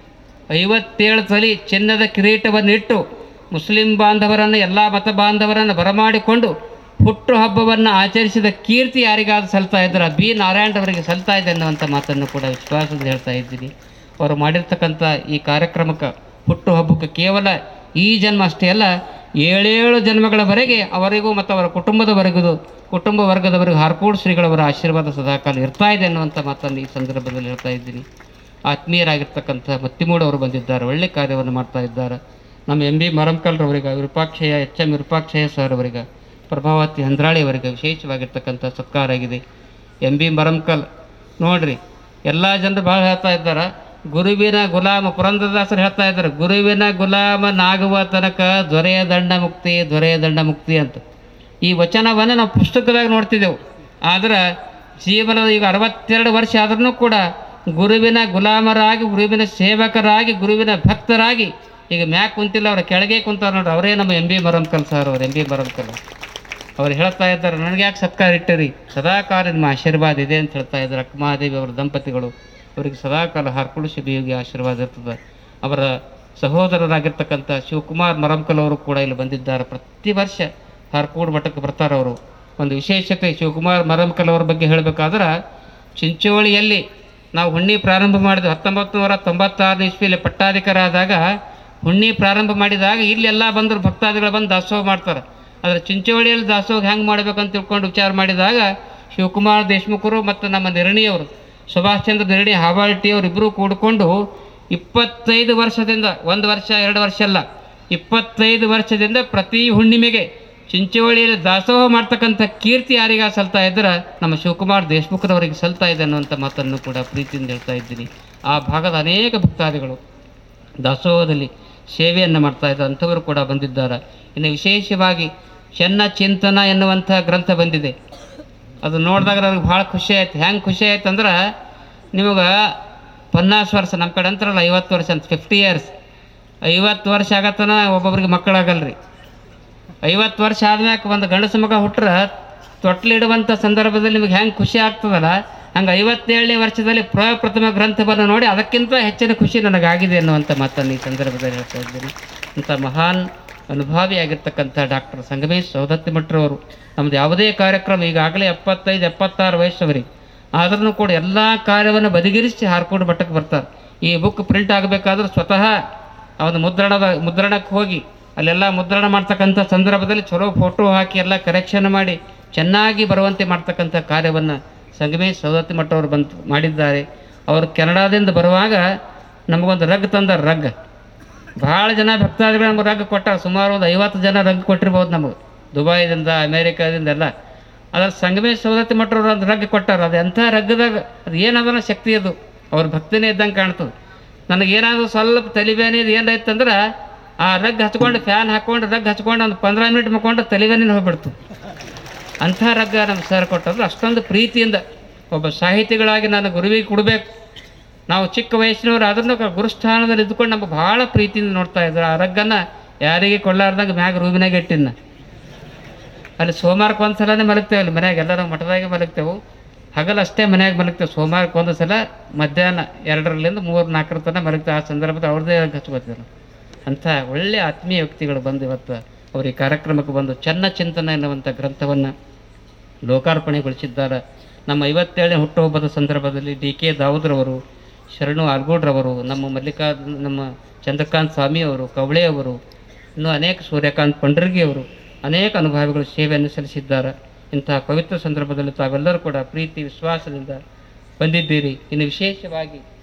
ಐವತ್ತೇಳು ತಲಿ ಚಿನ್ನದ ಕಿರೀಟವನ್ನಿಟ್ಟು ಮುಸ್ಲಿಂ ಬಾಂಧವರನ್ನು ಎಲ್ಲ ಮತ ಬಾಂಧವರನ್ನು ಬರಮಾಡಿಕೊಂಡು ಹುಟ್ಟು ಹಬ್ಬವನ್ನು ಆಚರಿಸಿದ ಕೀರ್ತಿ ಯಾರಿಗಾದ್ರೂ ಸಲ್ತಾ ಇದ್ರೆ ಬಿ ನಾರಾಯಣರವರಿಗೆ ಸಲ್ತಾ ಇದೆ ಅನ್ನುವಂಥ ಮಾತನ್ನು ಕೂಡ ವಿಶ್ವಾಸದಿಂದ ಹೇಳ್ತಾ ಇದ್ದೀನಿ ಅವರು ಮಾಡಿರ್ತಕ್ಕಂಥ ಈ ಕಾರ್ಯಕ್ರಮಕ್ಕೆ ಹುಟ್ಟು ಹಬ್ಬಕ್ಕೆ ಕೇವಲ ಈ ಜನ್ಮ ಅಷ್ಟೇ ಅಲ್ಲ ಏಳೇಳು ಜನ್ಮಗಳವರೆಗೆ ಅವರಿಗೂ ಮತ್ತು ಅವರ ಕುಟುಂಬದವರೆಗೂ ಕುಟುಂಬ ವರ್ಗದವರಿಗೂ ಹಾರ್ಕೋಡ್ ಶ್ರೀಗಳವರ ಆಶೀರ್ವಾದ ಸದಾಕಾಲ ಇರ್ತಾ ಇದೆ ಅನ್ನುವಂಥ ಮಾತನ್ನು ಈ ಸಂದರ್ಭದಲ್ಲಿ ಹೇಳ್ತಾ ಇದ್ದೀನಿ ಆತ್ಮೀಯರಾಗಿರ್ತಕ್ಕಂಥ ಮತ್ತಿಮೂಡ್ ಅವರು ಬಂದಿದ್ದಾರೆ ಒಳ್ಳೆ ಕಾರ್ಯವನ್ನು ಮಾಡ್ತಾ ಇದ್ದಾರೆ ನಮ್ಮ ಎಂ ಬಿ ಮರಂಕಲ್ರವರಿಗೆ Virupakshayya H M Virupakshayya sir ಅವರಿಗೆ ಪ್ರಭಾವತಿ ಹಂದ್ರಾಳಿ ಅವರಿಗೆ ವಿಶೇಷವಾಗಿರ್ತಕ್ಕಂಥ ಸತ್ಕಾರ ಆಗಿದೆ ಎಂ ಬಿ ಮರಂಕಲ್ ನೋಡ್ರಿ ಎಲ್ಲ ಜನರು ಭಾಳ ಹೇಳ್ತಾ ಇದ್ದಾರೆ ಗುರುವಿನ ಗುಲಾಮ ಪುರಂದರದಾಸರು ಹೇಳ್ತಾ ಇದ್ದಾರೆ ಗುರುವಿನ ಗುಲಾಮನಾಗುವ ತನಕ ದೊರೆಯ ದಂಡ ಮುಕ್ತಿ ದೊರೆಯ ದಂಡ ಮುಕ್ತಿ ಅಂತ ಈ ವಚನವನ್ನು ನಾವು ಪುಸ್ತಕದಾಗ ನೋಡ್ತಿದ್ದೆವು ಆದ್ರೆ ಜೀವನದ ಈಗ ಅರವತ್ತೆರಡು ವರ್ಷ ಆದ್ರೂ ಕೂಡ ಗುರುವಿನ ಗುಲಾಮರಾಗಿ ಗುರುವಿನ ಸೇವಕರಾಗಿ ಗುರುವಿನ ಭಕ್ತರಾಗಿ ಈಗ ಮ್ಯಾಕ್ ಕುಂತಿಲ್ಲ ಅವ್ರ ಕೆಳಗೆ ಕುಂತಾರ ನೋಡ್ರಿ ಅವರೇ ನಮ್ಮ ಎಂ ಬಿ ಮರಂಕಲ್ ಸರ್ ಅವ್ರು ಎಂ ಬಿ ಮರಂಕಲ್ ಅವ್ರು ಹೇಳ್ತಾ ಇದ್ದಾರೆ ನನಗೆ ಯಾಕೆ ಸತ್ಕಾರ ಇಟ್ಟಿರಿ ಸದಾಕಾಲ ನಿಮ್ಮ ಆಶೀರ್ವಾದ ಇದೆ ಅಂತ ಹೇಳ್ತಾ ಇದ್ದಾರೆ ಅಕ್ಕಮಹಾದೇವಿ ಅವರ ದಂಪತಿಗಳು ಅವರಿಗೆ ಸದಾಕಾಲ ಹರ್ಕುಳು ಶಿಬಿಯೋಗಿ ಆಶೀರ್ವಾದ ಇರ್ತದೆ ಅವರ ಸಹೋದರರಾಗಿರ್ತಕ್ಕಂಥ ಶಿವಕುಮಾರ್ ಮರಂಕಲ್ ಅವರು ಕೂಡ ಇಲ್ಲಿ ಬಂದಿದ್ದಾರೆ ಪ್ರತಿ ವರ್ಷ ಹರ್ಕೂಡ್ ಮಠಕ್ಕೆ ಬರ್ತಾರೆ ಅವರು ಒಂದು ವಿಶೇಷತೆ ಶಿವಕುಮಾರ್ ಮರಂಕಲ್ ಅವರ ಬಗ್ಗೆ ಹೇಳಬೇಕಾದ್ರೆ ಚಿಂಚೋಳಿಯಲ್ಲಿ ನಾವು ಹುಣ್ಣಿ ಪ್ರಾರಂಭ ಮಾಡಿದ್ವಿ ಹತ್ತೊಂಬತ್ತು ನೂರ ತೊಂಬತ್ತಾರನೇ ಇಸ್ವಿಯಲ್ಲಿ ಪಟ್ಟಾಧಿಕಾರಾದಾಗ ಹುಣ್ಣಿ ಪ್ರಾರಂಭ ಮಾಡಿದಾಗ ಇಲ್ಲೆಲ್ಲ ಬಂದರು ಭಕ್ತಾದಿಗಳು ಬಂದು ದಾಸೋಹ ಮಾಡ್ತಾರೆ ಆದರೆ ಚಿಂಚೋಳಿಯಲ್ಲಿ ದಾಸೋಹ ಹೆಂಗೆ ಮಾಡ್ಬೇಕಂತ ತಿಳ್ಕೊಂಡು ವಿಚಾರ ಮಾಡಿದಾಗ ಶಿವಕುಮಾರ್ ದೇಶಮುಖರು ಮತ್ತು ನಮ್ಮ ನಿರ್ಣಿಯವರು ಸುಭಾಷ್ ಚಂದ್ರ ನಿರ್ಣಿ ಹಾವಾಲ್ಟಿ ಅವರಿಬ್ಬರು ಕೂಡಿಕೊಂಡು ಇಪ್ಪತ್ತೈದು ವರ್ಷದಿಂದ ಒಂದು ವರ್ಷ ಎರಡು ವರ್ಷ ಅಲ್ಲ ಇಪ್ಪತ್ತೈದು ವರ್ಷದಿಂದ ಪ್ರತಿ ಹುಣ್ಣಿಮೆಗೆ ಚಿಂಚೋಳಿಯಲ್ಲಿ ದಾಸೋಹ ಮಾಡ್ತಕ್ಕಂಥ ಕೀರ್ತಿ ಯಾರಿಗ ಸಲ್ತಾ ಇದ್ರೆ ನಮ್ಮ ಶಿವಕುಮಾರ್ ದೇಶಮುಖರವರಿಗೆ ಸಲ್ತಾ ಇದೆ ಅನ್ನುವಂಥ ಮಾತನ್ನು ಕೂಡ ಪ್ರೀತಿಯಿಂದ ಹೇಳ್ತಾ ಇದ್ದೀನಿ ಆ ಭಾಗದ ಅನೇಕ ಭಕ್ತಾದಿಗಳು ದಾಸೋಹದಲ್ಲಿ ಸೇವೆಯನ್ನು ಮಾಡ್ತಾ ಇದ್ದಾರೆ ಅಂಥವರು ಕೂಡ ಬಂದಿದ್ದಾರೆ ಇನ್ನು ವಿಶೇಷವಾಗಿ ಚೆನ್ನ ಚಿಂತನ ಎನ್ನುವಂಥ ಗ್ರಂಥ ಬಂದಿದೆ ಅದು ನೋಡಿದಾಗ ನನಗೆ ಭಾಳ ಖುಷಿ ಆಯ್ತು ಹೆಂಗೆ ಖುಷಿ ಆಯ್ತು ಅಂದ್ರೆ ನಿಮಗೆ ಪನ್ನಾಸ್ ವರ್ಷ ನಮ್ಮ ಕಡೆ ಅಂತಾರಲ್ಲ ಐವತ್ತು ವರ್ಷ ಅಂತ ಫಿಫ್ಟಿ ಇಯರ್ಸ್ ಐವತ್ತು ವರ್ಷ ಆಗತ್ತನ ಒಬ್ಬೊಬ್ರಿಗೆ ಮಕ್ಕಳಾಗಲ್ರಿ ಐವತ್ತು ವರ್ಷ ಆದ್ಮ್ಯಾಕ ಒಂದು ಗಂಡಸ ಮಗ ಹುಟ್ರೆ ತೊಟ್ಲಿಡುವಂಥ ಸಂದರ್ಭದಲ್ಲಿ ನಿಮಗೆ ಹೆಂಗೆ ಖುಷಿ ಆಗ್ತದಲ್ಲ ಹಂಗೆ ಐವತ್ತೇಳನೇ ವರ್ಷದಲ್ಲಿ ಪ್ರಪ್ರಥಮ ಗ್ರಂಥವನ್ನು ನೋಡಿ ಅದಕ್ಕಿಂತ ಹೆಚ್ಚಿನ ಖುಷಿ ನನಗಾಗಿದೆ ಅನ್ನುವಂಥ ಮಾತನ್ನು ಈ ಸಂದರ್ಭದಲ್ಲಿ ಹೇಳ್ತಾ ಇದ್ದೀನಿ ಇಂಥ ಮಹಾನ್ ಅನುಭಾವಿಯಾಗಿರ್ತಕ್ಕಂಥ ಡಾಕ್ಟರ್ ಸಂಗಮೇಶ್ ಸೌದತ್ತಿ ಮಠರವರು ನಮ್ಮದು ಯಾವುದೇ ಕಾರ್ಯಕ್ರಮ ಈಗಾಗಲೇ ಎಪ್ಪತ್ತೈದು ಎಪ್ಪತ್ತಾರು ವಯಸ್ಸವರಿಗೆ ಆದ್ರೂ ಕೂಡ ಎಲ್ಲ ಕಾರ್ಯವನ್ನು ಬದಿಗಿರಿಸಿ ಹಾರ್ಕೊಂಡು ಮಟ್ಟಕ್ಕೆ ಬರ್ತಾರೆ ಈ ಬುಕ್ ಪ್ರಿಂಟ್ ಆಗಬೇಕಾದ್ರೆ ಸ್ವತಃ ಅವನು ಮುದ್ರಣದ ಮುದ್ರಣಕ್ಕೆ ಹೋಗಿ ಅಲ್ಲೆಲ್ಲ ಮುದ್ರಣ ಮಾಡ್ತಕ್ಕಂಥ ಸಂದರ್ಭದಲ್ಲಿ ಚಲೋ ಫೋಟೋ ಹಾಕಿ ಎಲ್ಲ ಕರೆಕ್ಷನ್ ಮಾಡಿ ಚೆನ್ನಾಗಿ ಬರುವಂತೆ ಮಾಡ್ತಕ್ಕಂಥ ಕಾರ್ಯವನ್ನು ಸಂಗಮೇಶ್ ಸೌದತ್ತಿ ಮಠವರು ಬಂದು ಮಾಡಿದ್ದಾರೆ ಅವರು ಕೆನಡಾದಿಂದ ಬರುವಾಗ ನಮಗೊಂದು ರಗ್ ತಂದ ರಗ್ ಭಾಳ ಜನ ಭಕ್ತಾದಿಗಳು ನಮ್ಗೆ ರಗ್ ಕೊಟ್ಟಾರ ಸುಮಾರು ಒಂದು ಐವತ್ತು ಜನ ರಗ್ ಕೊಟ್ಟಿರ್ಬೋದು ನಮಗೆ ದುಬೈದಿಂದ ಅಮೇರಿಕಾದಿಂದ ಎಲ್ಲ ಅದ್ರ ಸಂಗಮೇಶ್ ಸೌದತ್ತಿ ಮಠರು ಒಂದು ರಗ್ ಕೊಟ್ಟಾರ ಅದು ಎಂಥ ರಗ್ಗದಾಗ ಅದು ಏನದನ ಶಕ್ತಿ ಅದು ಅವ್ರ ಭಕ್ತಿನೇ ಇದ್ದಂಗೆ ಕಾಣ್ತದೆ ನನಗೇನಾದರೂ ಸ್ವಲ್ಪ ತಲೆಬೇನಿದು ಏನಾಯ್ತಂದ್ರೆ ಆ ರಗ್ ಹಚ್ಕೊಂಡು ಫ್ಯಾನ್ ಹಾಕ್ಕೊಂಡು ರಗ್ ಹಚ್ಕೊಂಡು ಒಂದು ಪಂದ್ರ ಮಿನಿಟ್ ಮಕ್ಕೊಂಡು ತಲೆಬೇನಿನ ಹೋಗ್ಬಿಡ್ತು ಅಂಥ ರಗ್ಗ ನಮ್ಮ ಸರ್ ಕೊಟ್ಟದ್ದು ಅಷ್ಟೊಂದು ಪ್ರೀತಿಯಿಂದ ಒಬ್ಬ ಸಾಹಿತಿಗಳಾಗಿ ನಾನು ಗುರುವಿಗೆ ಕೊಡಬೇಕು ನಾವು ಚಿಕ್ಕ ವಯಸ್ಸಿನವರು ಅದನ್ನು ಗುರುಸ್ಥಾನದಲ್ಲಿ ಇದ್ದುಕೊಂಡು ನಮ್ಗೆ ಭಾಳ ಪ್ರೀತಿಯಿಂದ ನೋಡ್ತಾ ಇದ್ರು ಆ ರಗ್ಗನ್ನು ಯಾರಿಗೆ ಕೊಳ್ಳಾರ್ದಂಗೆ ಮ್ಯಾಗ ರೂಮಿನಾಗ ಇಟ್ಟಿನ ಅಲ್ಲಿ ಸೋಮವಾರಕ್ಕೆ ಒಂದು ಸಲನೇ ಮಲಗ್ತೇವೆ ಅಲ್ಲಿ ಮನ್ಯಾಗ ಎಲ್ಲರೂ ಮಠದಾಗೆ ಮಲಗ್ತೇವೆ ಹಗಲು ಅಷ್ಟೇ ಮನ್ಯಾಗ ಮಲಗ್ತೇವೆ ಸೋಮವಾರಕ್ಕೆ ಒಂದು ಸಲ ಮಧ್ಯಾಹ್ನ ಎರಡರಲ್ಲಿಂದ ಮೂರು ನಾಲ್ಕರ ತನಕ ಮಲಗ್ತೇವೆ ಆ ಸಂದರ್ಭದಲ್ಲಿ ಅವ್ರದ್ದೇ ಹಚ್ಕೋತೀವಿ ಅಂಥ ಒಳ್ಳೆ ಆತ್ಮೀಯ ವ್ಯಕ್ತಿಗಳು ಬಂದು ಇವತ್ತು ಅವರು ಈ ಕಾರ್ಯಕ್ರಮಕ್ಕೆ ಬಂದು ಚೆನ್ನ ಚಿಂತನ ಎನ್ನುವಂಥ ಗ್ರಂಥವನ್ನು ಲೋಕಾರ್ಪಣೆಗೊಳಿಸಿದ್ದಾರೆ ನಮ್ಮ ಐವತ್ತೇಳನೇ ಹುಟ್ಟುಹಬ್ಬದ ಸಂದರ್ಭದಲ್ಲಿ ಡಿ ಕೆ ದಾವೂದ್ರವರು ಶರಣು ಆಲ್ಗೂಡ್ರವರು ನಮ್ಮ ಮಲ್ಲಿಕಾ ನಮ್ಮ ಚಂದ್ರಕಾಂತ್ ಸ್ವಾಮಿ ಅವರು ಕವಳೆ ಅವರು ಇನ್ನೂ ಅನೇಕ ಸೂರ್ಯಕಾಂತ್ ಪಂಡ್ರಗಿ ಅವರು ಅನೇಕ ಅನುಭವಿಗಳು ಸೇವೆಯನ್ನು ಸಲ್ಲಿಸಿದ್ದಾರೆ ಇಂತಹ ಪವಿತ್ರ ಸಂದರ್ಭದಲ್ಲಿ ತಾವೆಲ್ಲರೂ ಕೂಡ ಪ್ರೀತಿ ವಿಶ್ವಾಸದಿಂದ ಬಂದಿದ್ದೀರಿ ಇನ್ನು ವಿಶೇಷವಾಗಿ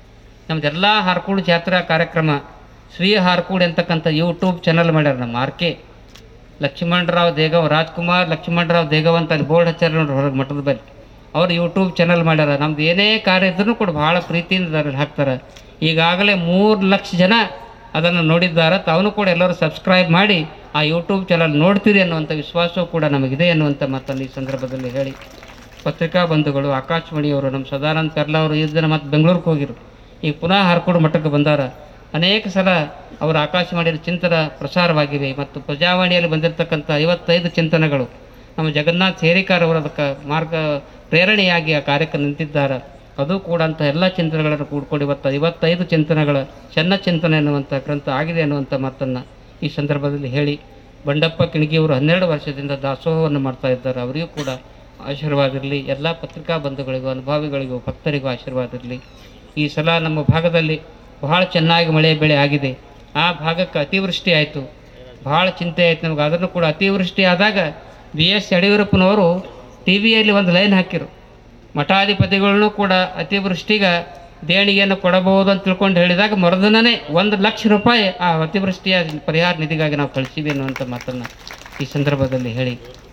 ನಮ್ದೆಲ್ಲ ಹಾರ್ಕೂಡು ಜಾತ್ರಾ ಕಾರ್ಯಕ್ರಮ ಶ್ರೀ ಹಾರ್ಕೂಡ್ ಅಂತಕ್ಕಂಥ ಯೂಟ್ಯೂಬ್ ಚಾನಲ್ ಮಾಡ್ಯಾರ ನಮ್ಮ ಆರ್ ಕೆ ಲಕ್ಷ್ಮಣರಾವ್ ದೇಗವ್ ರಾಜ್ಕುಮಾರ್ ಲಕ್ಷ್ಮಣರಾವ್ ದೇಗವ್ ಅಂತ ಅಲ್ಲಿ ಬೋರ್ಡ್ ಹಚ್ಚಾರ ನೋಡ್ರಿ ಹೊರಗೆ ಮಠದ ಬಳಿ ಅವ್ರು ಯೂಟ್ಯೂಬ್ ಚಾನಲ್ ಮಾಡ್ಯಾರ ನಮ್ದು ಏನೇ ಕಾರ್ಯ ಇದ್ರೂ ಕೂಡ ಭಾಳ ಪ್ರೀತಿಯಿಂದ ಅದ್ರಲ್ಲಿ ಹಾಕ್ತಾರೆ ಈಗಾಗಲೇ ಮೂರು ಲಕ್ಷ ಜನ ಅದನ್ನು ನೋಡಿದ್ದಾರೆ ತಾವೂ ಕೂಡ ಎಲ್ಲರೂ ಸಬ್ಸ್ಕ್ರೈಬ್ ಮಾಡಿ ಆ ಯೂಟ್ಯೂಬ್ ಚಾನಲ್ ನೋಡ್ತೀರಿ ಅನ್ನುವಂಥ ವಿಶ್ವಾಸವೂ ಕೂಡ ನಮಗಿದೆ ಅನ್ನುವಂಥ ಮಾತನ್ನು ಈ ಸಂದರ್ಭದಲ್ಲಿ ಹೇಳಿ ಪತ್ರಿಕಾ ಬಂಧುಗಳು ಆಕಾಶವಾಣಿಯವರು ನಮ್ಮ ಸದಾನಂದ ಪೆರ್ಲಾ ಅವರು ಈ ದಿನ ಮತ್ತೆ ಬೆಂಗಳೂರಿಗೆ ಹೋಗಿರು ಈಗ ಪುನಃ ಹರ್ಕೋಡು ಮಠಕ್ಕೆ ಬಂದಾರ ಅನೇಕ ಸಲ ಅವರ ಆಕಾಶವಾಣಿಯಲ್ಲಿ ಚಿಂತನ ಪ್ರಸಾರವಾಗಿವೆ ಮತ್ತು ಪ್ರಜಾವಾಣಿಯಲ್ಲಿ ಬಂದಿರತಕ್ಕಂಥ ಐವತ್ತೈದು ಚಿಂತನೆಗಳು ನಮ್ಮ ಜಗನ್ನಾಥ್ ಸೇರಿಕಾರ್ ಅವರು ಅದಕ್ಕೆ ಮಾರ್ಗ ಪ್ರೇರಣೆಯಾಗಿ ಆ ಕಾರ್ಯಕ್ಕೆ ನಿಂತಿದ್ದಾರೆ ಅದು ಕೂಡ ಅಂತ ಎಲ್ಲ ಚಿಂತನೆಗಳನ್ನು ಕೂಡ್ಕೊಂಡು ಇವತ್ತು ಐವತ್ತೈದು ಚಿಂತನೆಗಳ ಚೆನ್ನ ಚಿಂತನೆ ಅನ್ನುವಂಥ ಗ್ರಂಥ ಆಗಿದೆ ಅನ್ನುವಂಥ ಮಾತನ್ನು ಈ ಸಂದರ್ಭದಲ್ಲಿ ಹೇಳಿ ಬಂಡಪ್ಪ ಕಿಣಗಿಯವರು ಹನ್ನೆರಡು ವರ್ಷದಿಂದ ದಾಸೋಹವನ್ನು ಮಾಡ್ತಾ ಇದ್ದಾರೆ ಅವರಿಗೂ ಕೂಡ ಆಶೀರ್ವಾದ ಇರಲಿ ಎಲ್ಲ ಪತ್ರಿಕಾ ಬಂಧುಗಳಿಗೂ ಅನುಭವಿಗಳಿಗೂ ಭಕ್ತರಿಗೂ ಆಶೀರ್ವಾದ ಇರಲಿ ಈ ಸಲ ನಮ್ಮ ಭಾಗದಲ್ಲಿ ಬಹಳ ಚೆನ್ನಾಗಿ ಮಳೆ ಬೆಳೆ ಆಗಿದೆ ಆ ಭಾಗಕ್ಕೆ ಅತಿವೃಷ್ಟಿ ಆಯಿತು ಭಾಳ ಚಿಂತೆ ಆಯ್ತು ನಮ್ಗೆ ಅದನ್ನು ಕೂಡ ಅತಿವೃಷ್ಟಿ ಆದಾಗ ಬಿ ಎಸ್ ಯಡಿಯೂರಪ್ಪನವರು ಟಿ ವಿಯಲ್ಲಿ ಒಂದು ಲೈನ್ ಹಾಕಿರು ಮಠಾಧಿಪತಿಗಳನ್ನು ಕೂಡ ಅತಿವೃಷ್ಟಿಗೆ ದೇಣಿಗೆಯನ್ನು ಕೊಡಬಹುದು ಅಂತ ತಿಳ್ಕೊಂಡು ಹೇಳಿದಾಗ ಮರುದಿನನೇ ಒಂದು ಲಕ್ಷ ರೂಪಾಯಿ ಆ ಅತಿವೃಷ್ಟಿಯ ಪರಿಹಾರ ನಿಧಿಗಾಗಿ ನಾವು ಕಳಿಸಿವಿ ಅನ್ನುವಂಥ ಮಾತನ್ನು ಈ ಸಂದರ್ಭದಲ್ಲಿ ಹೇಳಿ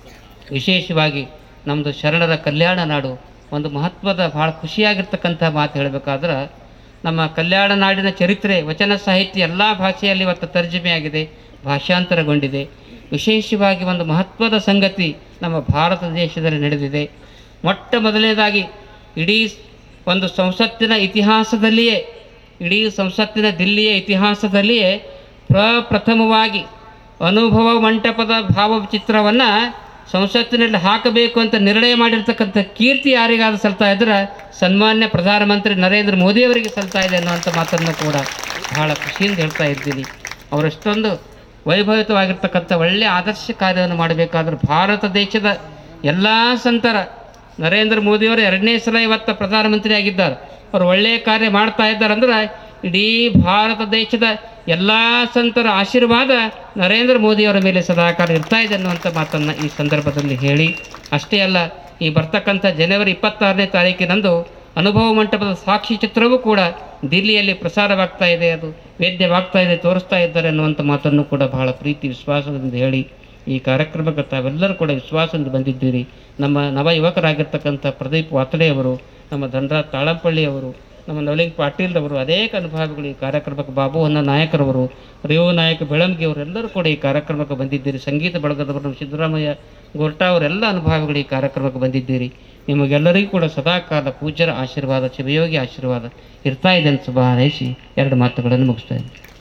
ವಿಶೇಷವಾಗಿ ನಮ್ಮದು ಶರಣರ ಕಲ್ಯಾಣ ನಾಡು ಒಂದು ಮಹತ್ವದ ಭಾಳ ಖುಷಿಯಾಗಿರ್ತಕ್ಕಂಥ ಮಾತು ಹೇಳಬೇಕಾದ್ರೆ ನಮ್ಮ ಕಲ್ಯಾಣ ನಾಡಿನ ಚರಿತ್ರೆ ವಚನ ಸಾಹಿತ್ಯ ಎಲ್ಲ ಭಾಷೆಯಲ್ಲಿ ಇವತ್ತು ತರ್ಜಮೆಯಾಗಿದೆ ಭಾಷಾಂತರಗೊಂಡಿದೆ ವಿಶೇಷವಾಗಿ ಒಂದು ಮಹತ್ವದ ಸಂಗತಿ ನಮ್ಮ ಭಾರತ ದೇಶದಲ್ಲಿ ನಡೆದಿದೆ ಮೊಟ್ಟ ಮೊದಲನೇದಾಗಿ ಇಡೀ ಒಂದು ಸಂಸತ್ತಿನ ಇತಿಹಾಸದಲ್ಲಿಯೇ ಇಡೀ ಸಂಸತ್ತಿನ ದಿಲ್ಲಿಯ ಇತಿಹಾಸದಲ್ಲಿಯೇ ಪ್ರಪ್ರಥಮವಾಗಿ ಅನುಭವ ಮಂಟಪದ ಭಾವಚಿತ್ರವನ್ನು ಸಂಸತ್ತಿನಲ್ಲಿ ಹಾಕಬೇಕು ಅಂತ ನಿರ್ಣಯ ಮಾಡಿರ್ತಕ್ಕಂಥ ಕೀರ್ತಿ ಯಾರಿಗಾದ್ರೂ ಸಲ್ತಾ ಇದ್ರೆ ಸನ್ಮಾನ್ಯ ಪ್ರಧಾನಮಂತ್ರಿ ನರೇಂದ್ರ ಮೋದಿಯವರಿಗೆ ಸಲ್ತಾ ಇದೆ ಅನ್ನುವಂಥ ಮಾತನ್ನು ಕೂಡ ಬಹಳ ಖುಷಿಯಿಂದ ಹೇಳ್ತಾ ಇದ್ದೀನಿ ಅವರಷ್ಟೊಂದು ವೈಭವಿತವಾಗಿರ್ತಕ್ಕಂಥ ಒಳ್ಳೆಯ ಆದರ್ಶ ಕಾರ್ಯವನ್ನು ಮಾಡಬೇಕಾದ್ರೆ ಭಾರತ ದೇಶದ ಎಲ್ಲ ಸಂತರ ನರೇಂದ್ರ ಮೋದಿಯವರು ಎರಡನೇ ಸಲ ಇವತ್ತು ಪ್ರಧಾನಮಂತ್ರಿ ಆಗಿದ್ದಾರೆ ಅವರು ಒಳ್ಳೆಯ ಕಾರ್ಯ ಮಾಡ್ತಾ ಇದ್ದಾರೆ ಅಂದ್ರೆ ಇಡೀ ಭಾರತ ದೇಶದ ಎಲ್ಲ ಸಂತರ ಆಶೀರ್ವಾದ ನರೇಂದ್ರ ಮೋದಿಯವರ ಮೇಲೆ ಸದಾಕಾಲ ಇರ್ತಾ ಇದೆ ಅನ್ನುವಂಥ ಮಾತನ್ನು ಈ ಸಂದರ್ಭದಲ್ಲಿ ಹೇಳಿ ಅಷ್ಟೇ ಅಲ್ಲ ಈ ಬರ್ತಕ್ಕಂಥ ಜನವರಿ ಇಪ್ಪತ್ತಾರನೇ ತಾರೀಕಿನಂದು ಅನುಭವ ಮಂಟಪದ ಸಾಕ್ಷಿ ಚಿತ್ರವೂ ಕೂಡ ದಿಲ್ಲಿಯಲ್ಲಿ ಪ್ರಸಾರವಾಗ್ತಾ ಇದೆ ಅದು ವೇದ್ಯವಾಗ್ತಾ ಇದೆ ತೋರಿಸ್ತಾ ಇದ್ದಾರೆ ಅನ್ನುವಂಥ ಮಾತನ್ನು ಕೂಡ ಬಹಳ ಪ್ರೀತಿ ವಿಶ್ವಾಸದಿಂದ ಹೇಳಿ ಈ ಕಾರ್ಯಕ್ರಮಕ್ಕೆ ತಾವೆಲ್ಲರೂ ಕೂಡ ವಿಶ್ವಾಸದಿಂದ ಬಂದಿದ್ದೀರಿ ನಮ್ಮ ನವ ಯುವಕರಾಗಿರ್ತಕ್ಕಂಥ ಪ್ರದೀಪ್ ವಾತಡೆ ಅವರು ನಮ್ಮ ಧನರಾಜ್ ತಾಳಂಪಳ್ಳಿ ಅವರು ನಮ್ಮ ನವಲಿಂಗ್ ಪಾಟೀಲ್ ಅವರು ಅನೇಕ ಅನುಭವಿಗಳು ಈ ಕಾರ್ಯಕ್ರಮಕ್ಕೆ ಬಾಬು ಹೊನ್ನ ನಾಯಕರವರು ರೇವು ನಾಯಕ ಬೆಳಂಗಿ ಅವರೆಲ್ಲರೂ ಕೂಡ ಈ ಕಾರ್ಯಕ್ರಮಕ್ಕೆ ಬಂದಿದ್ದೀರಿ ಸಂಗೀತ ಬಳಗದವರು ನಮ್ಮ ಸಿದ್ದರಾಮಯ್ಯ ಗೋರ್ಟಾ ಅವರೆಲ್ಲ ಅನುಭವಿಗಳು ಈ ಕಾರ್ಯಕ್ರಮಕ್ಕೆ ಬಂದಿದ್ದೀರಿ ನಿಮಗೆಲ್ಲರಿಗೂ ಕೂಡ ಸದಾಕಾಲ ಪೂಜ್ಯರ ಆಶೀರ್ವಾದ ಶಿವಯೋಗಿ ಆಶೀರ್ವಾದ ಇರ್ತಾ ಇದೆ ಅಂತ ಶುಭ ಹಾರೈಸಿ ಎರಡು ಮಾತುಗಳನ್ನು ಮುಗಿಸ್ತಾ ಇದ್ದೀನಿ